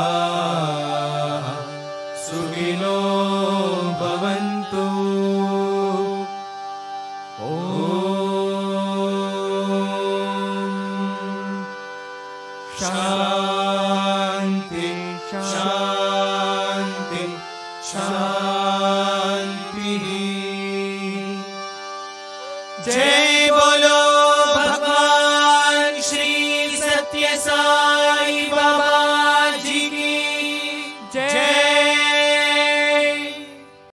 सुखिनो भवन्तु ॐ शान्ति शान्ति शान्तिः जय बोलो भगवान श्री सत्य साई